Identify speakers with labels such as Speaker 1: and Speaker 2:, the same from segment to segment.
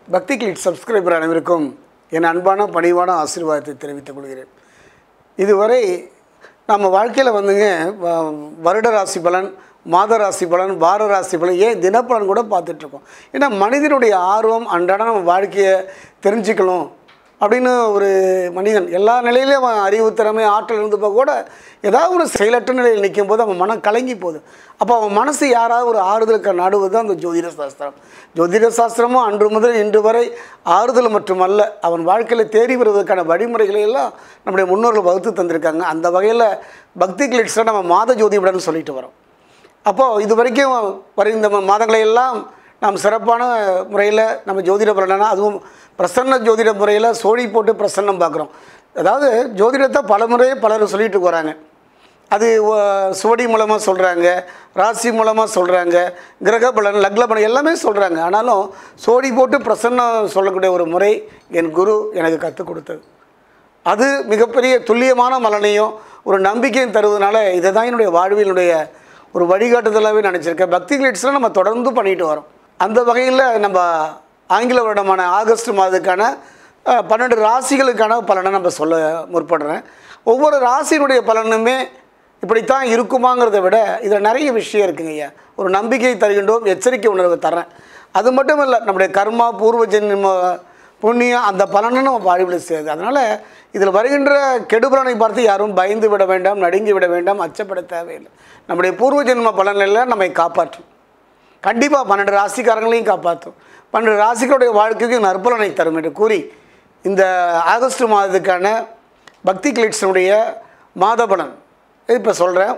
Speaker 1: பக்தி click subscriber அனைவருக்கும் என் அன்பான பணிவான ஆசீர்வாதத்தை தெரிவித்துக் கொள்கிறேன் இதுவரை நம்ம வாழ்க்கையில் வந்துங்க வ- வருட ராசி பலன் மாத ராசி பலன் வார ராசி பலன் ஏன் தினப்பலன் கூட பார்த்துட்ருக்கோம் ஏன்னா மனிதனுடைய ஆர்வம் அன்றாட நம்ம வாழ்க்கையை தெரிஞ்சுக்கணும் அப்படின்னு ஒரு மனிதன் எல்லா நிலையிலையும் அவன் அறிவு திறமை ஆற்றல் இருந்தப்போ கூட ஏதாவது ஒரு செயலற்ற நிலையில் நிற்கும் போது அவன் மனம் கலங்கி போகுது அப்போ அவன் மனசு யாராவது ஒரு ஆறுதலுக்கு நாடுவது தான் அந்த ஜோதிட சாஸ்திரம் ஜோதிட சாஸ்திரமும் அன்று முதல் இன்று வரை ஆறுதல் மட்டுமல்ல அவன் வாழ்க்கையில் தேடி வருவதற்கான வழிமுறைகளை எல்லாம் நம்முடைய முன்னோர்கள் வகுத்து தந்திருக்காங்க அந்த வகையில் பக்தி கிளிட்ஸில் நம்ம மாத ஜோதிடம்னு சொல்லிட்டு வரோம் அப்போது இது வரைக்கும் வர இந்த ம- மாதங்களை எல்லாம் நாம் சிறப்பான முறையில் நம்ம ஜோதிட பலனா அதுவும் பிரசன்ன ஜோதிட முறையில் சோழி போட்டு பிரசன்னம் பார்க்குறோம் அதாவது ஜோதிடத்தை பல முறையே பலர் சொல்லிட்டு வராங்க அது ஒ- சுவடி மூலமாக சொல்கிறாங்க ராசி மூலமாக சொல்கிறாங்க கிரக பலன் லக்ன பலன் எல்லாமே சொல்கிறாங்க ஆனாலும் சோடி போட்டு பிரசன்னம் சொல்லக்கூடிய ஒரு முறை என் குரு எனக்கு கற்றுக் கொடுத்தது அது மிகப்பெரிய துல்லியமான மலனையும் ஒரு நம்பிக்கையும் தருவதனால இதை தான் என்னுடைய வாழ்வினுடைய ஒரு வழிகாட்டுதலாகவே நினச்சிருக்கேன் பக்தி கிளிட்ஸில் நம்ம தொடர்ந்து பண்ணிட்டு வரோம் அந்த வகையில் நம்ம ஆங்கில வருடமான ஆகஸ்ட் மாதத்துக்கான அஹ், பன்னெண்டு ராசிகளுக்கான பலனை நம்ம சொல்ல முற்படுறேன் ஒவ்வொரு ராசியினுடைய பலனுமே இப்படித்தான் இருக்குமாங்கிறத விட இதில் நிறைய விஷயம் இருக்குங்க ஐயா ஒரு நம்பிக்கை தருகின்றோம் எச்சரிக்கை உணர்வு தரேன் அது மட்டும் இல்லை நம்முடைய கர்மா பூர்வ ஜென்ம புண்ணியம் அந்த பலனை நம்ம வாழ்வில் சேருது அதனால் இதில் வருகின்ற கெடுபலனை பார்த்து யாரும் பயந்து விட வேண்டாம் நடுங்கி விட வேண்டாம் அச்சப்பட தேவையில்லை நம்முடைய பூர்வ ஜென்ம பலனில் நம்மை காப்பாற்றும் கண்டிப்பாக பன்னெண்டு ராசிக்காரங்களையும் காப்பாற்றும் பன்னெண்டு ராசிகளுடைய வாழ்க்கைக்கு நற்பலனை தரும் என்று கூறி இந்த ஆகஸ்ட் மாதத்துக்கான பக்தி கிளிட்ஸனுடைய மாத பலன் இப்போ சொல்கிறேன்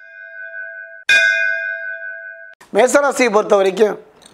Speaker 1: மேசராசியை பொறுத்த வரைக்கும்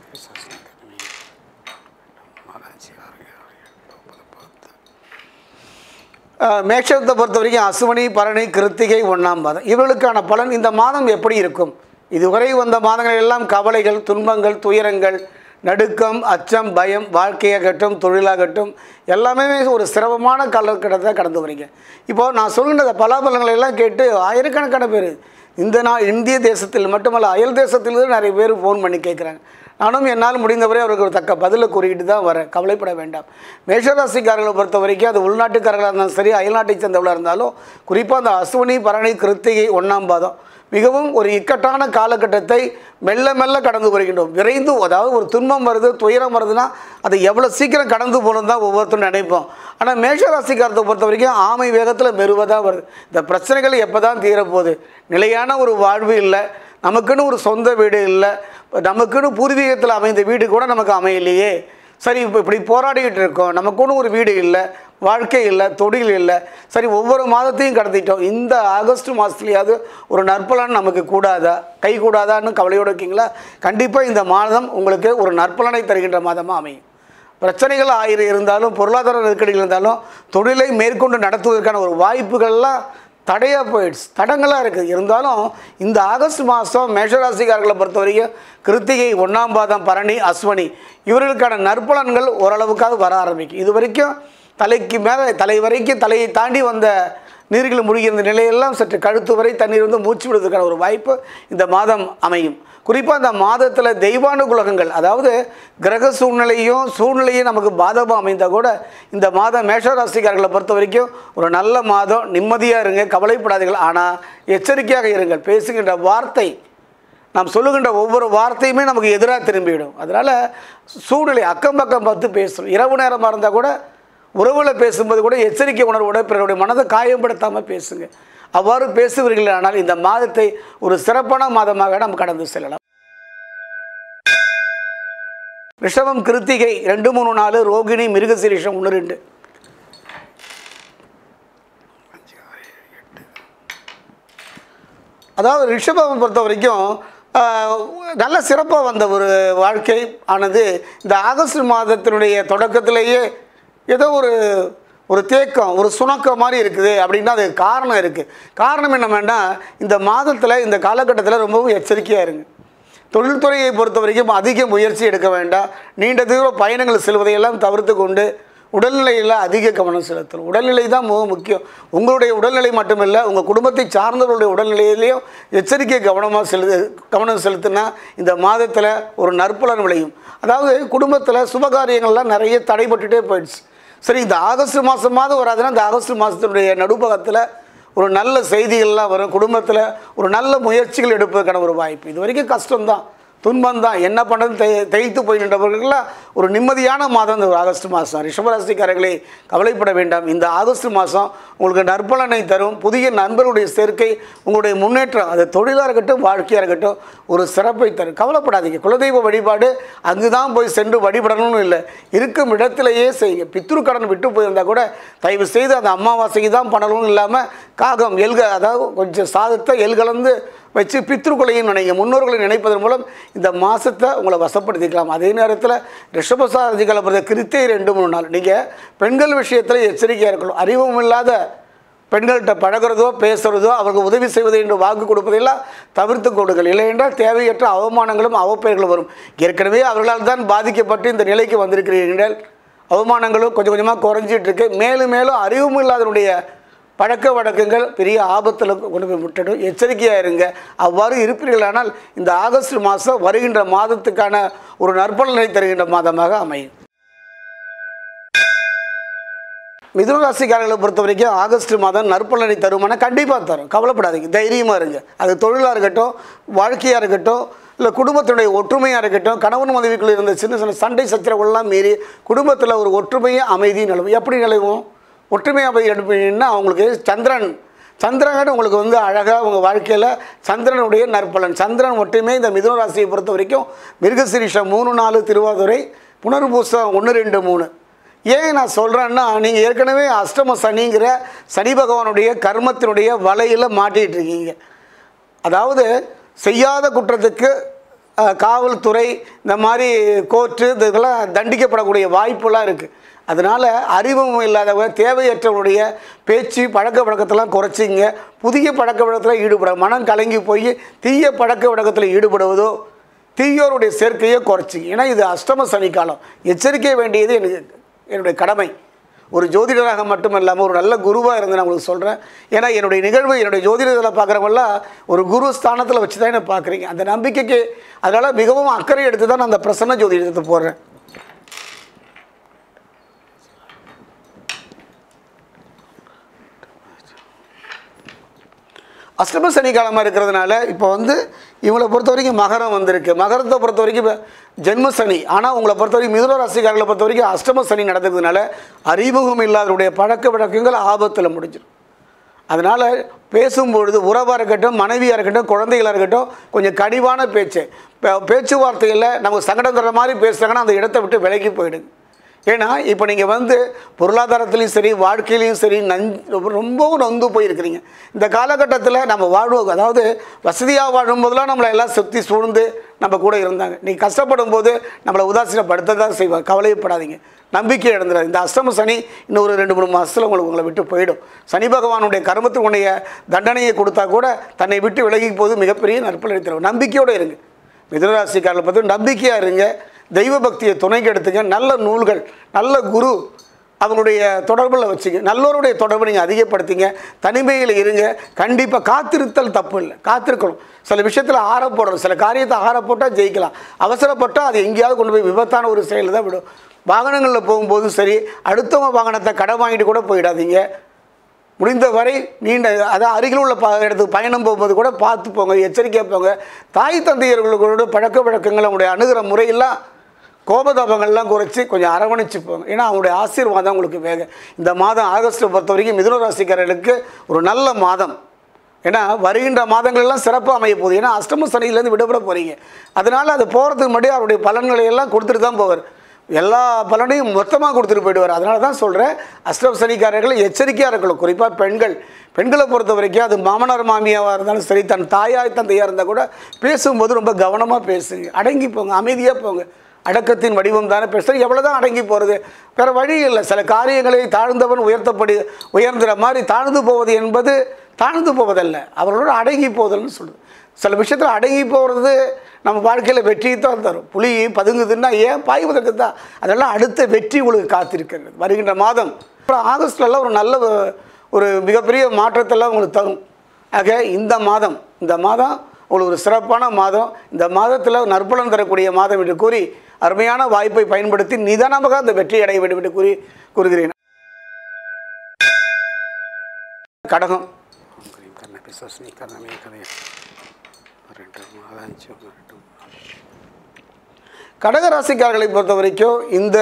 Speaker 1: அஹ், மேஷத்தை பொறுத்த வரைக்கும் அசுவனி பரணி கிருத்திகை ஒன்றாம் மாதம் இவர்களுக்கான பலன் இந்த மாதம் எப்படி இருக்கும் இதுவரை வந்த மாதங்கள் எல்லாம் கவலைகள் துன்பங்கள் துயரங்கள் நடுக்கம் அச்சம் பயம் வாழ்க்கையாகட்டும் தொழிலாகட்டும் எல்லாமே ஒரு சிரமமான காலகட்டத்தை கடந்து வரீங்க இப்போது நான் சொல்கின்ற பலாபலங்களை எல்லாம் கேட்டு ஆயிரக்கணக்கான பேர் இந்த நான் இந்திய தேசத்தில் மட்டுமல்ல அயல் தேசத்திலிருந்து நிறைய பேர் ஃபோன் பண்ணி கேட்குறாங்க நானும் என்னால் முடிந்தவரை அவருக்கு ஒரு தக்க பதிலை கூறிக்கிட்டு தான் வரேன் கவலைப்பட வேண்டாம் மேஷராசிக்காரர்களை பொறுத்த வரைக்கும் அது உள்நாட்டுக்காரர்களாக இருந்தாலும் சரி அயல்நாட்டை சேர்ந்தவர்களாக இருந்தாலும் குறிப்பாக அந்த அசுவனி பரணி கிருத்திகை ஒன்றாம் பாதம் மிகவும் ஒரு இக்கட்டான காலகட்டத்தை மெல்ல மெல்ல கடந்து வருகின்றோம் விரைந்து அதாவது ஒரு துன்பம் வருது துயரம் வருதுன்னா அதை எவ்வளோ சீக்கிரம் கடந்து போகணும் தான் ஒவ்வொருத்தரும் நினைப்போம் ஆனால் மேஷராசிக்காரத்தை பொறுத்த வரைக்கும் ஆமை வேகத்தில் மெருவதாக வருது இந்த பிரச்சனைகள் எப்போ தான் தீரப்போகுது நிலையான ஒரு வாழ்வு இல்லை நமக்குன்னு ஒரு சொந்த வீடு இல்லை நமக்குன்னு பூர்வீகத்தில் அமைந்த வீடு கூட நமக்கு அமையலையே சரி இப்போ இப்படி போராடிக்கிட்டு இருக்கோம் நமக்குன்னு ஒரு வீடு இல்லை வாழ்க்கை இல்லை தொழில் இல்லை சரி ஒவ்வொரு மாதத்தையும் கடத்திட்டோம் இந்த ஆகஸ்ட் மாதத்துலையாவது ஒரு நற்பலன் நமக்கு கூடாதா கை கூடாதான்னு கவலையோடு இருக்கீங்களா கண்டிப்பாக இந்த மாதம் உங்களுக்கு ஒரு நற்பலனை தருகின்ற மாதமாக அமையும் பிரச்சனைகள் ஆயிரம் இருந்தாலும் பொருளாதார நெருக்கடிகள் இருந்தாலும் தொழிலை மேற்கொண்டு நடத்துவதற்கான ஒரு வாய்ப்புகள்லாம் தடையாக போயிடுச்சு தடங்களாக இருக்குது இருந்தாலும் இந்த ஆகஸ்ட் மாதம் மேஷராசிக்காரர்களை பொறுத்த வரைக்கும் கிருத்திகை ஒன்றாம் பாதம் பரணி அஸ்வனி இவர்களுக்கான நற்பலன்கள் ஓரளவுக்காவது வர ஆரம்பிக்கும் இது வரைக்கும் தலைக்கு மேலே தலை வரைக்கும் தலையை தாண்டி வந்த நீர்கள் மூழ்கியிருந்த நிலையெல்லாம் சற்று கழுத்து வரை தண்ணீர் வந்து மூச்சு விடுவதற்கான ஒரு வாய்ப்பு இந்த மாதம் அமையும் குறிப்பாக இந்த மாதத்தில் தெய்வானுகுலகங்கள் அதாவது கிரக சூழ்நிலையும் சூழ்நிலையும் நமக்கு பாதகமாக அமைந்தால் கூட இந்த மாதம் மேஷராசிக்காரர்களை பொறுத்த வரைக்கும் ஒரு நல்ல மாதம் நிம்மதியாக இருங்க கவலைப்படாதீர்கள் ஆனால் எச்சரிக்கையாக இருங்கள் பேசுகின்ற வார்த்தை நாம் சொல்லுகின்ற ஒவ்வொரு வார்த்தையுமே நமக்கு எதிராக திரும்பிவிடும் அதனால் சூழ்நிலை அக்கம் பக்கம் பார்த்து பேசணும் இரவு நேரமாக இருந்தால் கூட உறவில் பேசும்போது கூட எச்சரிக்கை உணர்வோட பிறருடைய மனதை காயப்படுத்தாமல் பேசுங்க அவ்வாறு பேசுவீர்கள் ஆனால் இந்த மாதத்தை ஒரு சிறப்பான மாதமாக நாம் கடந்து செல்லலாம் ரிஷபம் கிருத்திகை ரெண்டு மூணு நாலு ரோகிணி மிருகசீரிஷம் ஒன்று ரெண்டு அதாவது ரிஷபம் பொறுத்த வரைக்கும் ஆஹ், நல்ல சிறப்பாக வந்த ஒரு வாழ்க்கை ஆனது இந்த ஆகஸ்ட் மாதத்தினுடைய தொடக்கத்திலேயே ஏதோ ஒரு ஒரு தேக்கம் ஒரு சுணக்கம் மாதிரி இருக்குது அப்படின்னா அது காரணம் இருக்குது காரணம் என்ன வேண்டாம் இந்த மாதத்தில் இந்த காலகட்டத்தில் ரொம்பவும் எச்சரிக்கையாக இருங்க தொழில்துறையை பொறுத்த வரைக்கும் அதிக முயற்சி எடுக்க வேண்டாம் நீண்ட தூர பயணங்கள் செல்வதையெல்லாம் தவிர்த்து கொண்டு உடல்நிலையில் அதிக கவனம் செலுத்தணும் உடல்நிலை தான் மிக முக்கியம் உங்களுடைய உடல்நிலை மட்டுமில்லை உங்கள் குடும்பத்தை சார்ந்தவர்களுடைய உடல்நிலையிலையும் எச்சரிக்கை கவனமாக செலுத்து கவனம் செலுத்தினா இந்த மாதத்தில் ஒரு நற்பலன் விளையும் அதாவது குடும்பத்தில் சுபகாரியங்கள்லாம் நிறைய தடைபட்டுட்டே போயிடுச்சு சரி இந்த ஆகஸ்ட் மாதம் மாதம் வராதுன்னா இந்த ஆகஸ்ட் மாதத்தினுடைய நடுப்பகத்தில் ஒரு நல்ல செய்திகள்லாம் வரும் குடும்பத்தில் ஒரு நல்ல முயற்சிகள் எடுப்பதற்கான ஒரு வாய்ப்பு இது வரைக்கும் கஷ்டம்தான் துன்பம் தான் என்ன பண்ணுறது தெ தேய்த்து போய் நின்றவர்கள்லாம் ஒரு நிம்மதியான மாதம் இந்த ஒரு ஆகஸ்ட் மாதம் ரிஷபராசிக்காரர்களே கவலைப்பட வேண்டாம் இந்த ஆகஸ்ட் மாதம் உங்களுக்கு நற்பலனை தரும் புதிய நண்பர்களுடைய சேர்க்கை உங்களுடைய முன்னேற்றம் அது தொழிலாக இருக்கட்டும் வாழ்க்கையாக இருக்கட்டும் ஒரு சிறப்பை தரும் கவலைப்படாதீங்க குலதெய்வ வழிபாடு அங்கு தான் போய் சென்று வழிபடணும்னு இல்லை இருக்கும் இடத்திலேயே செய்யுங்க பித்ரு கடன் விட்டு போயிருந்தால் கூட தயவு செய்து அந்த அமாவாசைக்கு தான் பண்ணணும்னு இல்லாமல் காகம் எல்க அதாவது கொஞ்சம் சாதத்தை எல்கலந்து வச்சு பித்ருக்களையும் நினைங்க முன்னோர்களை நினைப்பதன் மூலம் இந்த மாதத்தை உங்களை வசப்படுத்திக்கலாம் அதே நேரத்தில் ரிஷபசாரதிகளை பொறுத்த கிருத்தியை ரெண்டு மூணு நாள் நீங்கள் பெண்கள் விஷயத்தில் எச்சரிக்கையாக இருக்கணும் அறிவும் இல்லாத பெண்கள்கிட்ட பழகிறதோ பேசுகிறதோ அவர்களுக்கு உதவி செய்வது என்று வாக்கு கொடுப்பதெல்லாம் தவிர்த்து கொடுங்கள் இல்லை என்றால் தேவையற்ற அவமானங்களும் அவப்பெயர்களும் வரும் ஏற்கனவே அவர்களால் தான் பாதிக்கப்பட்டு இந்த நிலைக்கு வந்திருக்கிறீர்கள் அவமானங்களும் கொஞ்சம் கொஞ்சமாக குறைஞ்சிட்டு இருக்கு மேலும் மேலும் அறிவும் இல்லாதனுடைய பழக்க வழக்கங்கள் பெரிய ஆபத்தில் கொண்டு போய் விட்டுடும் எச்சரிக்கையாக இருங்க அவ்வாறு இருப்பீர்களானால் இந்த ஆகஸ்ட் மாதம் வருகின்ற மாதத்துக்கான ஒரு நற்பலனை தருகின்ற மாதமாக அமையும் மிதுன ராசிக்காரர்களை பொறுத்த வரைக்கும் ஆகஸ்ட் மாதம் நற்பலனை தருமானா கண்டிப்பாக தரும் கவலைப்படாதீங்க தைரியமாக இருங்க அது தொழிலாக இருக்கட்டும் வாழ்க்கையாக இருக்கட்டும் இல்லை குடும்பத்தினுடைய ஒற்றுமையாக இருக்கட்டும் கணவன் மனைவிக்குள்ள இருந்த சின்ன சின்ன சண்டை சச்சரவுகள்லாம் மீறி குடும்பத்தில் ஒரு ஒற்றுமையும் அமைதி நிலவும் எப்படி நிலவும் ஒற்றுமை அமைதி எடுப்பீங்கன்னா அவங்களுக்கு சந்திரன் சந்திரன் உங்களுக்கு வந்து அழகாக உங்கள் வாழ்க்கையில் சந்திரனுடைய நற்பலன் சந்திரன் ஒற்றுமை இந்த மிதுன ராசியை பொறுத்த வரைக்கும் மிருகசிரீஷம் மூணு நாலு திருவாதுரை புனர்பூசம் ஒன்று ரெண்டு மூணு ஏன் நான் சொல்கிறேன்னா நீங்கள் ஏற்கனவே அஷ்டம சனிங்கிற சனி பகவானுடைய கர்மத்தினுடைய வலையில் மாட்டிகிட்டு இருக்கீங்க அதாவது செய்யாத குற்றத்துக்கு அஹ், காவல்துறை இந்த மாதிரி கோர்ட்டு இதெல்லாம் தண்டிக்கப்படக்கூடிய வாய்ப்புலாம் இருக்குது அதனால் அறிவும் இல்லாதவங்க தேவையற்றவருடைய பேச்சு பழக்க வழக்கத்தெல்லாம் குறைச்சிங்க புதிய பழக்க வழக்கத்தில் ஈடுபட மனம் கலங்கி போய் தீய பழக்க வழக்கத்தில் ஈடுபடுவதோ தீயோருடைய சேர்க்கையை குறைச்சிங்க ஏன்னா இது அஷ்டம சனிக்காலம் எச்சரிக்கை வேண்டியது எனக்கு என்னுடைய கடமை ஒரு ஜோதிடராக மட்டும் இல்லாமல் ஒரு நல்ல குருவாக இருந்து நான் உங்களுக்கு சொல்கிறேன் ஏன்னா என்னுடைய நிகழ்வு என்னுடைய ஜோதிடத்தில் பார்க்குறவங்களாம் ஒரு குரு ஸ்தானத்தில் வச்சு தான் என்ன பார்க்குறீங்க அந்த நம்பிக்கைக்கு அதனால் மிகவும் அக்கறை எடுத்து தான் நான் அந்த பிரசன்ன ஜோதிடத்தை போடுறேன் அஷ்டம சனிக்காலமாக இருக்கிறதுனால இப்போ வந்து இவங்களை பொறுத்த வரைக்கும் மகரம் வந்திருக்கு மகரத்தை பொறுத்த வரைக்கும் இப்போ ஜென்ம சனி ஆனால் உங்களை பொறுத்த வரைக்கும் மிதுன ராசிக்காரர்களை பொறுத்த வரைக்கும் அஷ்டம சனி நடக்கிறதுனால அறிமுகம் இல்லாதவருடைய பழக்க வழக்கங்கள் ஆபத்தில் முடிஞ்சிடும் அதனால் பேசும்பொழுது உறவாக இருக்கட்டும் மனைவியாக இருக்கட்டும் குழந்தைகளாக இருக்கட்டும் கொஞ்சம் கனிவான பேச்சு பே- பேச்சுவார்த்தையில் நமக்கு சங்கடம் தர மாதிரி பேசுகிறாங்கன்னா அந்த இடத்த விட்டு விலகி போயிடுங்க ஏன்னா இப்போ நீங்கள் வந்து பொருளாதாரத்துலேயும் சரி வாழ்க்கையிலையும் சரி நஞ் ரொம்பவும் நொந்து போயிருக்கிறீங்க இந்த காலகட்டத்தில் நம்ம வாழ்வோம் அதாவது வசதியாக வாழும்போதெல்லாம் நம்மளை எல்லாம் சுற்றி சூழ்ந்து நம்ம கூட இருந்தாங்க நீ கஷ்டப்படும் போது நம்மளை உதாசீனப்படுத்த தான் செய்வாங்க கவலைப்படாதீங்க நம்பிக்கை இழந்துடாது இந்த அஷ்டம சனி இன்னும் ஒரு ரெண்டு மூணு மாதத்தில் உங்களுக்கு உங்களை விட்டு போயிடும் சனி பகவானுடைய கர்மத்தினுடைய தண்டனையை கொடுத்தா கூட தன்னை விட்டு விலகி போது மிகப்பெரிய நற்பலனை தரும் நம்பிக்கையோடு இருங்க மிதுனராசிக்காரர்களை பார்த்து நம்பிக்கையாக இருங்க தெய்வ பக்தியை துணைக்கு எடுத்துங்க நல்ல நூல்கள் நல்ல குரு அவங்களுடைய தொடர்பில் வச்சுங்க நல்லோருடைய தொடர்பை நீங்கள் அதிகப்படுத்திங்க தனிமையில் இருங்க கண்டிப்பாக காத்திருத்தல் தப்பு இல்லை காத்திருக்கணும் சில விஷயத்தில் ஆற போடணும் சில காரியத்தை ஆற போட்டால் ஜெயிக்கலாம் அவசரப்பட்டால் அது எங்கேயாவது கொண்டு போய் விபத்தான ஒரு செயலில் தான் விடும் வாகனங்களில் போகும்போதும் சரி அடுத்தவங்க வாகனத்தை கடை வாங்கிட்டு கூட போயிடாதீங்க முடிந்தவரை நீண்ட அதாவது அருகில் உள்ள ப இடத்துக்கு பயணம் போகும்போது கூட பார்த்து போங்க எச்சரிக்கையாக போங்க தாய் தந்தையர்களோட பழக்க வழக்கங்கள் அவங்களுடைய அணுகிற முறையெல்லாம் கோபதாபங்கள்லாம் குறைச்சி கொஞ்சம் அரவணைச்சு போங்க ஏன்னா அவங்களுடைய ஆசீர்வாதம் உங்களுக்கு வேக இந்த மாதம் ஆகஸ்ட்டை பொறுத்த வரைக்கும் மிதுன ராசிக்காரர்களுக்கு ஒரு நல்ல மாதம் ஏன்னா வருகின்ற மாதங்களெல்லாம் சிறப்பாக அமைய போகுது ஏன்னா அஷ்டம சனியிலேருந்து விடுபட போகிறீங்க அதனால் அது போகிறதுக்கு முன்னாடி அவருடைய பலன்களை எல்லாம் கொடுத்துட்டு தான் போவார் எல்லா பலனையும் மொத்தமாக கொடுத்துட்டு போயிடுவார் அதனால தான் சொல்கிறேன் அஷ்டம சனிக்காரர்கள் எச்சரிக்கையாக இருக்கணும் குறிப்பாக பெண்கள் பெண்களை பொறுத்த வரைக்கும் அது மாமனார் மாமியாவாக இருந்தாலும் சரி தன் தாயாய் தந்தையாக இருந்தால் கூட பேசும்போது ரொம்ப கவனமாக பேசுங்க அடங்கி போங்க அமைதியாக போங்க அடக்கத்தின் வடிவம் தானே பேசுகிறது எவ்வளோ தான் அடங்கி போகிறது வேறு வழி இல்லை சில காரியங்களை தாழ்ந்தவன் உயர்த்தப்படி உயர்ந்துற மாதிரி தாழ்ந்து போவது என்பது தாழ்ந்து போவதல்ல அவர்களோட அடங்கி போதல்னு சொல்லுது சில விஷயத்தில் அடங்கி போகிறது நம்ம வாழ்க்கையில் வெற்றியை தான் தரும் புலி பதுங்குதுன்னா ஏன் பாய்வதற்கு தான் அதெல்லாம் அடுத்த வெற்றி உங்களுக்கு காத்திருக்கிறது வருகின்ற மாதம் அப்புறம் ஆகஸ்ட்லலாம் ஒரு நல்ல ஒரு மிகப்பெரிய மாற்றத்தெல்லாம் உங்களுக்கு தரும் ஆக இந்த மாதம் இந்த மாதம் உங்களுக்கு ஒரு சிறப்பான மாதம் இந்த மாதத்தில் நற்பலன் தரக்கூடிய மாதம் என்று கூறி அருமையான வாய்ப்பை பயன்படுத்தி நிதானமாக அந்த வெற்றி அடைய வேண்டும் என்று கூறி கூறுகிறேன் கடகம் கடகராசிக்காரர்களை பொறுத்த வரைக்கும் இந்த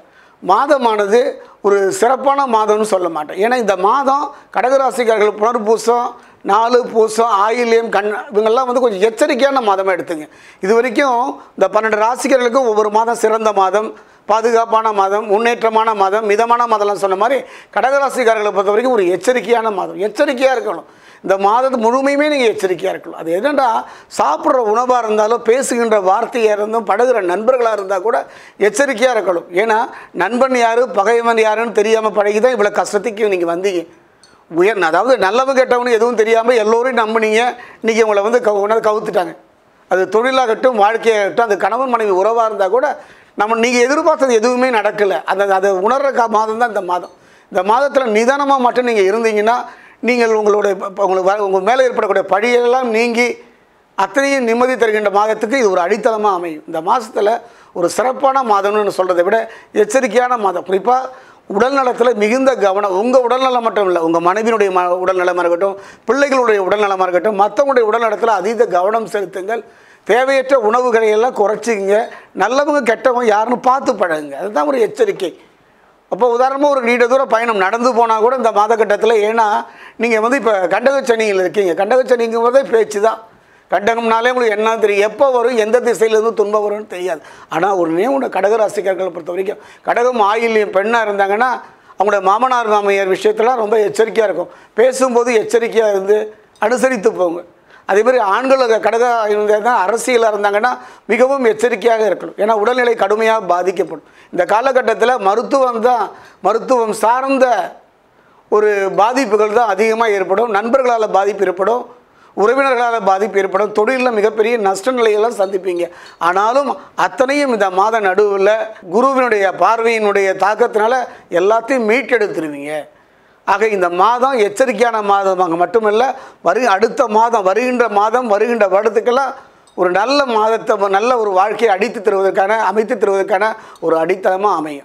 Speaker 1: மாதமானது ஒரு சிறப்பான மாதம்னு சொல்ல மாட்டேன் ஏன்னா இந்த மாதம் கடகராசிக்காரர்கள் புனர்பூசம் நாலு பூசம் ஆயில்யம் கண் இவங்கெல்லாம் வந்து கொஞ்சம் எச்சரிக்கையான மாதமாக எடுத்துங்க இது வரைக்கும் இந்த பன்னெண்டு ராசிக்காரர்களுக்கும் ஒவ்வொரு மாதம் சிறந்த மாதம் பாதுகாப்பான மாதம் முன்னேற்றமான மாதம் மிதமான மாதம்லாம் சொன்ன மாதிரி கடகராசிக்காரர்களை பொறுத்த வரைக்கும் ஒரு எச்சரிக்கையான மாதம் எச்சரிக்கையாக இருக்கணும் இந்த மாதத்து முழுமையுமே நீங்கள் எச்சரிக்கையாக இருக்கணும் அது என்னென்னா சாப்பிட்ற உணவாக இருந்தாலும் பேசுகின்ற வார்த்தையாக இருந்தும் பழகுற நண்பர்களாக இருந்தால் கூட எச்சரிக்கையாக இருக்கணும் ஏன்னா நண்பன் யார் பகைவன் யாருன்னு தெரியாமல் பழகி தான் இவ்வளோ கஷ்டத்துக்கு நீங்கள் வந்தீங்க உயர் அதாவது நல்லவன் கெட்டவனு எதுவும் தெரியாமல் எல்லோரையும் நம்பினீங்க இன்றைக்கி உங்களை வந்து கவு உணர்ந்து கவுத்துட்டாங்க அது தொழிலாகட்டும் வாழ்க்கையாகட்டும் அது கணவன் மனைவி உறவாக இருந்தால் கூட நம்ம நீங்கள் எதிர்பார்த்தது எதுவுமே நடக்கலை அந்த அதை உணர்ற கா மாதம் தான் இந்த மாதம் இந்த மாதத்தில் நிதானமாக மட்டும் நீங்கள் இருந்தீங்கன்னா நீங்கள் உங்களுடைய ப- உங்களுக்கு வ- உங்கள் மேலே ஏற்படக்கூடிய பழியெல்லாம் நீங்கி அத்தனையும் நிம்மதி தருகின்ற மாதத்துக்கு இது ஒரு அடித்தளமாக அமையும் இந்த மாதத்தில் ஒரு சிறப்பான மாதம்னு சொல்கிறதை விட எச்சரிக்கையான மாதம் குறிப்பாக உடல் நலத்தில் மிகுந்த கவனம் உங்கள் உடல்நலம் மட்டும் இல்லை உங்கள் மனைவியினுடைய ம உடல் நலமாக இருக்கட்டும் பிள்ளைகளுடைய உடல் நலமாக இருக்கட்டும் மற்றவங்களுடைய உடல் நலத்தில் அதீத கவனம் செலுத்துங்கள் தேவையற்ற உணவுகளை எல்லாம் குறைச்சிங்க நல்லவங்க கெட்டவங்க யாருன்னு பார்த்து பழகுங்க அதுதான் ஒரு எச்சரிக்கை அப்போ உதாரணமாக ஒரு நீண்ட தூர பயணம் நடந்து போனால் கூட இந்த மாதக்கட்டத்தில் ஏன்னா நீங்கள் வந்து இப்போ கண்டகச்சனியில் இருக்கீங்க கண்டகச்சனிங்கும் போதே பேச்சு தான் கண்டகம்னாலே உங்களுக்கு என்ன தெரியும் எப்போ வரும் எந்த திசையிலேருந்து துன்பம் வரும்னு தெரியாது ஆனால் ஒரு நேம் கடகராசிக்காரர்களை பொறுத்த வரைக்கும் கடகம் ஆயில்யம் பெண்ணாக இருந்தாங்கன்னா அவங்களுடைய மாமனார் மாமியார் விஷயத்தெல்லாம் ரொம்ப எச்சரிக்கையாக இருக்கும் பேசும்போது எச்சரிக்கையாக இருந்து அனுசரித்து போங்க அதே மாதிரி ஆண்கள் கடக இருந்தால் அரசியலாக இருந்தாங்கன்னா மிகவும் எச்சரிக்கையாக இருக்கணும் ஏன்னா உடல்நிலை கடுமையாக பாதிக்கப்படும் இந்த காலகட்டத்தில் மருத்துவம் தான் மருத்துவம் சார்ந்த ஒரு பாதிப்புகள் தான் அதிகமாக ஏற்படும் நண்பர்களால் பாதிப்பு ஏற்படும் உறவினர்களால் பாதிப்பு ஏற்படும் தொழிலில் மிகப்பெரிய நஷ்ட நிலையெல்லாம் சந்திப்பீங்க ஆனாலும் அத்தனையும் இந்த மாத நடுவில் குருவினுடைய பார்வையினுடைய தாக்கத்தினால எல்லாத்தையும் மீட்டெடுத்துருவீங்க ஆக இந்த மாதம் எச்சரிக்கையான மாதமாக மட்டுமல்ல வரு அடுத்த மாதம் வருகின்ற மாதம் வருகின்ற வருடத்துக்கெல்லாம் ஒரு நல்ல மாதத்தை நல்ல ஒரு வாழ்க்கையை அடித்து தருவதற்கான அமைத்து தருவதற்கான ஒரு அடித்தளமாக அமையும்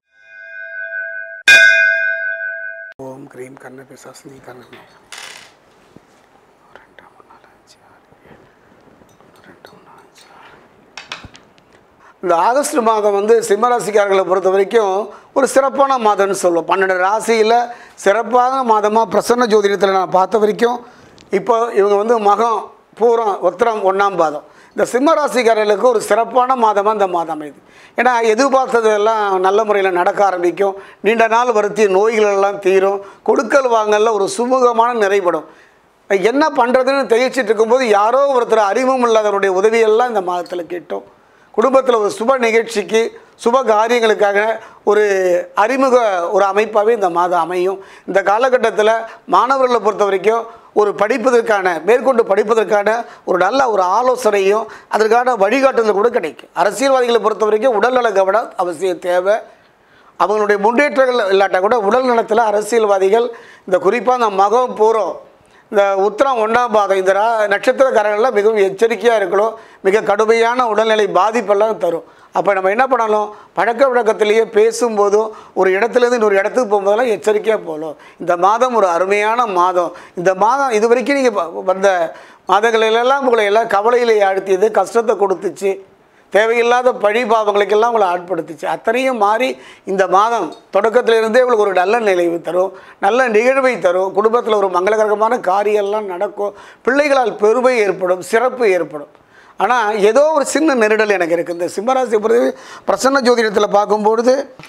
Speaker 1: ஓம் கிரீம் கண்ண பிசாசினி கண்ணமே ரெண்டு மூணு நாலு அஞ்சு ஆறு ஏழு ரெண்டு மூணு அஞ்சு ஆறு இந்த ஆகஸ்ட் மாதம் வந்து சிம்மராசிக்காரர்களை பொறுத்த வரைக்கும் ஒரு சிறப்பான மாதம்னு சொல்லுவோம் பன்னெண்டு ராசியில் சிறப்பான மாதமாக பிரசன்ன ஜோதிடத்தில் நான் பார்த்த வரைக்கும் இப்போ இவங்க வந்து மகம் பூரம் உத்திரம் ஒன்றாம் பாதம் இந்த சிம்ம ராசிக்காரர்களுக்கு ஒரு சிறப்பான மாதமாக இந்த மாதம் அமையுது ஏன்னா எதிர்பார்த்ததெல்லாம் நல்ல முறையில் நடக்க ஆரம்பிக்கும் நீண்ட நாள் வருத்திய நோய்கள் எல்லாம் தீரும் கொடுக்கல் வாங்கல ஒரு சுமூகமான நிறைப்படும் என்ன பண்ணுறதுன்னு தெளிச்சிட்டு இருக்கும்போது யாரோ ஒருத்தர் அறிமுகம் இல்லாதவருடைய உதவியெல்லாம் இந்த மாதத்தில் கேட்டோம் குடும்பத்தில் ஒரு சுப நிகழ்ச்சிக்கு சுப காரியங்களுக்காக ஒரு அறிமுக ஒரு அமைப்பாகவே இந்த மாதம் அமையும் இந்த காலகட்டத்தில் மாணவர்களை பொறுத்த வரைக்கும் ஒரு படிப்பதற்கான மேற்கொண்டு படிப்பதற்கான ஒரு நல்ல ஒரு ஆலோசனையும் அதற்கான வழிகாட்டுதல் கூட கிடைக்கும் அரசியல்வாதிகளை பொறுத்த வரைக்கும் உடல்நல கவனம் அவசியம் தேவை அவங்களுடைய முன்னேற்றங்கள் இல்லாட்டா கூட உடல் நலத்தில் அரசியல்வாதிகள் இந்த குறிப்பாக இந்த மகம் பூரம் இந்த உத்திரம் ஒன்றாம் பாதம் இந்த ரா- நட்சத்திரக்காரங்கள்லாம் மிகவும் எச்சரிக்கையாக இருக்கணும் மிக கடுமையான உடல்நிலை பாதிப்பெல்லாம் தரும் அப்போ நம்ம என்ன பண்ணணும் பழக்க வழக்கத்திலேயே பேசும்போதும் ஒரு இடத்துலேருந்து இன்னொரு இடத்துக்கு போகும்போதெல்லாம் எச்சரிக்கையாக போகணும் இந்த மாதம் ஒரு அருமையான மாதம் இந்த மாதம் இது வரைக்கும் நீங்கள் வந்த மாதங்களிலெல்லாம் உங்களை எல்லாம் கவலையிலே ஆழ்த்தியது கஷ்டத்தை கொடுத்துச்சு தேவையில்லாத பழி பாவங்களுக்கெல்லாம் உங்களை ஆட்படுத்துச்சு அத்தனையும் மாறி இந்த மாதம் தொடக்கத்திலிருந்தே உங்களுக்கு ஒரு நல்ல நிலைவு தரும் நல்ல நிகழ்வை தரும் குடும்பத்தில் ஒரு மங்களகரமான காரியம்லாம் நடக்கும் பிள்ளைகளால் பெருமை ஏற்படும் சிறப்பு ஏற்படும் ஆனால் ஏதோ ஒரு சின்ன நெருடல் எனக்கு இருக்குது இந்த சிம்மராசி பொறுத்து பிரசன்ன ஜோதிடத்தில் பார்க்கும்பொழுது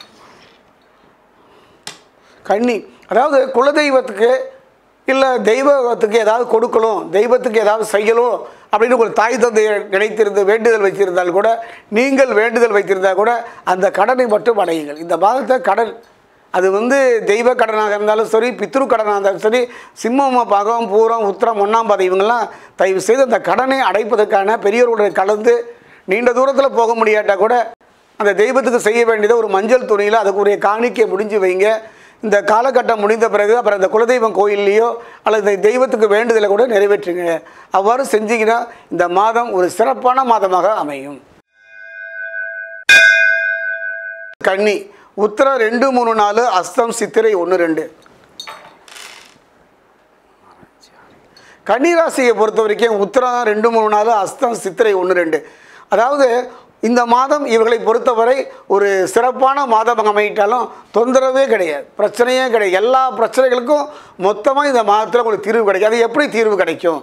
Speaker 1: கன்னி அதாவது குலதெய்வத்துக்கு இல்லை தெய்வத்துக்கு ஏதாவது கொடுக்கணும் தெய்வத்துக்கு ஏதாவது செய்யணும் அப்படின்னு ஒரு தாய் தந்தையை நினைத்திருந்து வேண்டுதல் வைத்திருந்தால் கூட நீங்கள் வேண்டுதல் வைத்திருந்தால் கூட அந்த கடனை மட்டும் அடையுங்கள் இந்த மாதத்தை கடன் அது வந்து தெய்வ கடனாக இருந்தாலும் சரி பித்ரு கடனாக இருந்தாலும் சரி சிம்மம் பகம் பூரம் உத்திரம் ஒன்றாம் பாதை இவங்கெல்லாம் தயவு செய்து அந்த கடனை அடைப்பதற்கான பெரியவர்களுடைய கலந்து நீண்ட தூரத்தில் போக முடியாட்டா கூட அந்த தெய்வத்துக்கு செய்ய வேண்டியதை ஒரு மஞ்சள் துணியில் அதுக்குரிய காணிக்கை முடிஞ்சு வைங்க இந்த காலகட்டம் முடிந்த பிறகு அப்புறம் இந்த குலதெய்வம் கோயில்லையோ அல்லது இந்த தெய்வத்துக்கு வேண்டுதலை கூட நிறைவேற்றுங்க அவ்வாறு செஞ்சீங்கன்னா இந்த மாதம் ஒரு சிறப்பான மாதமாக அமையும் கன்னி உத்தரம் ரெண்டு மூணு நாலு அஸ்தம் சித்திரை ஒன்று ரெண்டு கன்னிராசியை பொறுத்த வரைக்கும் உத்தரம் ரெண்டு மூணு நாலு அஸ்தம் சித்திரை ஒன்று ரெண்டு அதாவது இந்த மாதம் இவர்களை பொறுத்தவரை ஒரு சிறப்பான மாதம் அமையிட்டாலும் தொந்தரவே கிடையாது பிரச்சனையே கிடையாது எல்லா பிரச்சனைகளுக்கும் மொத்தமாக இந்த மாதத்தில் உங்களுக்கு தீர்வு கிடைக்கும் அது எப்படி தீர்வு கிடைக்கும்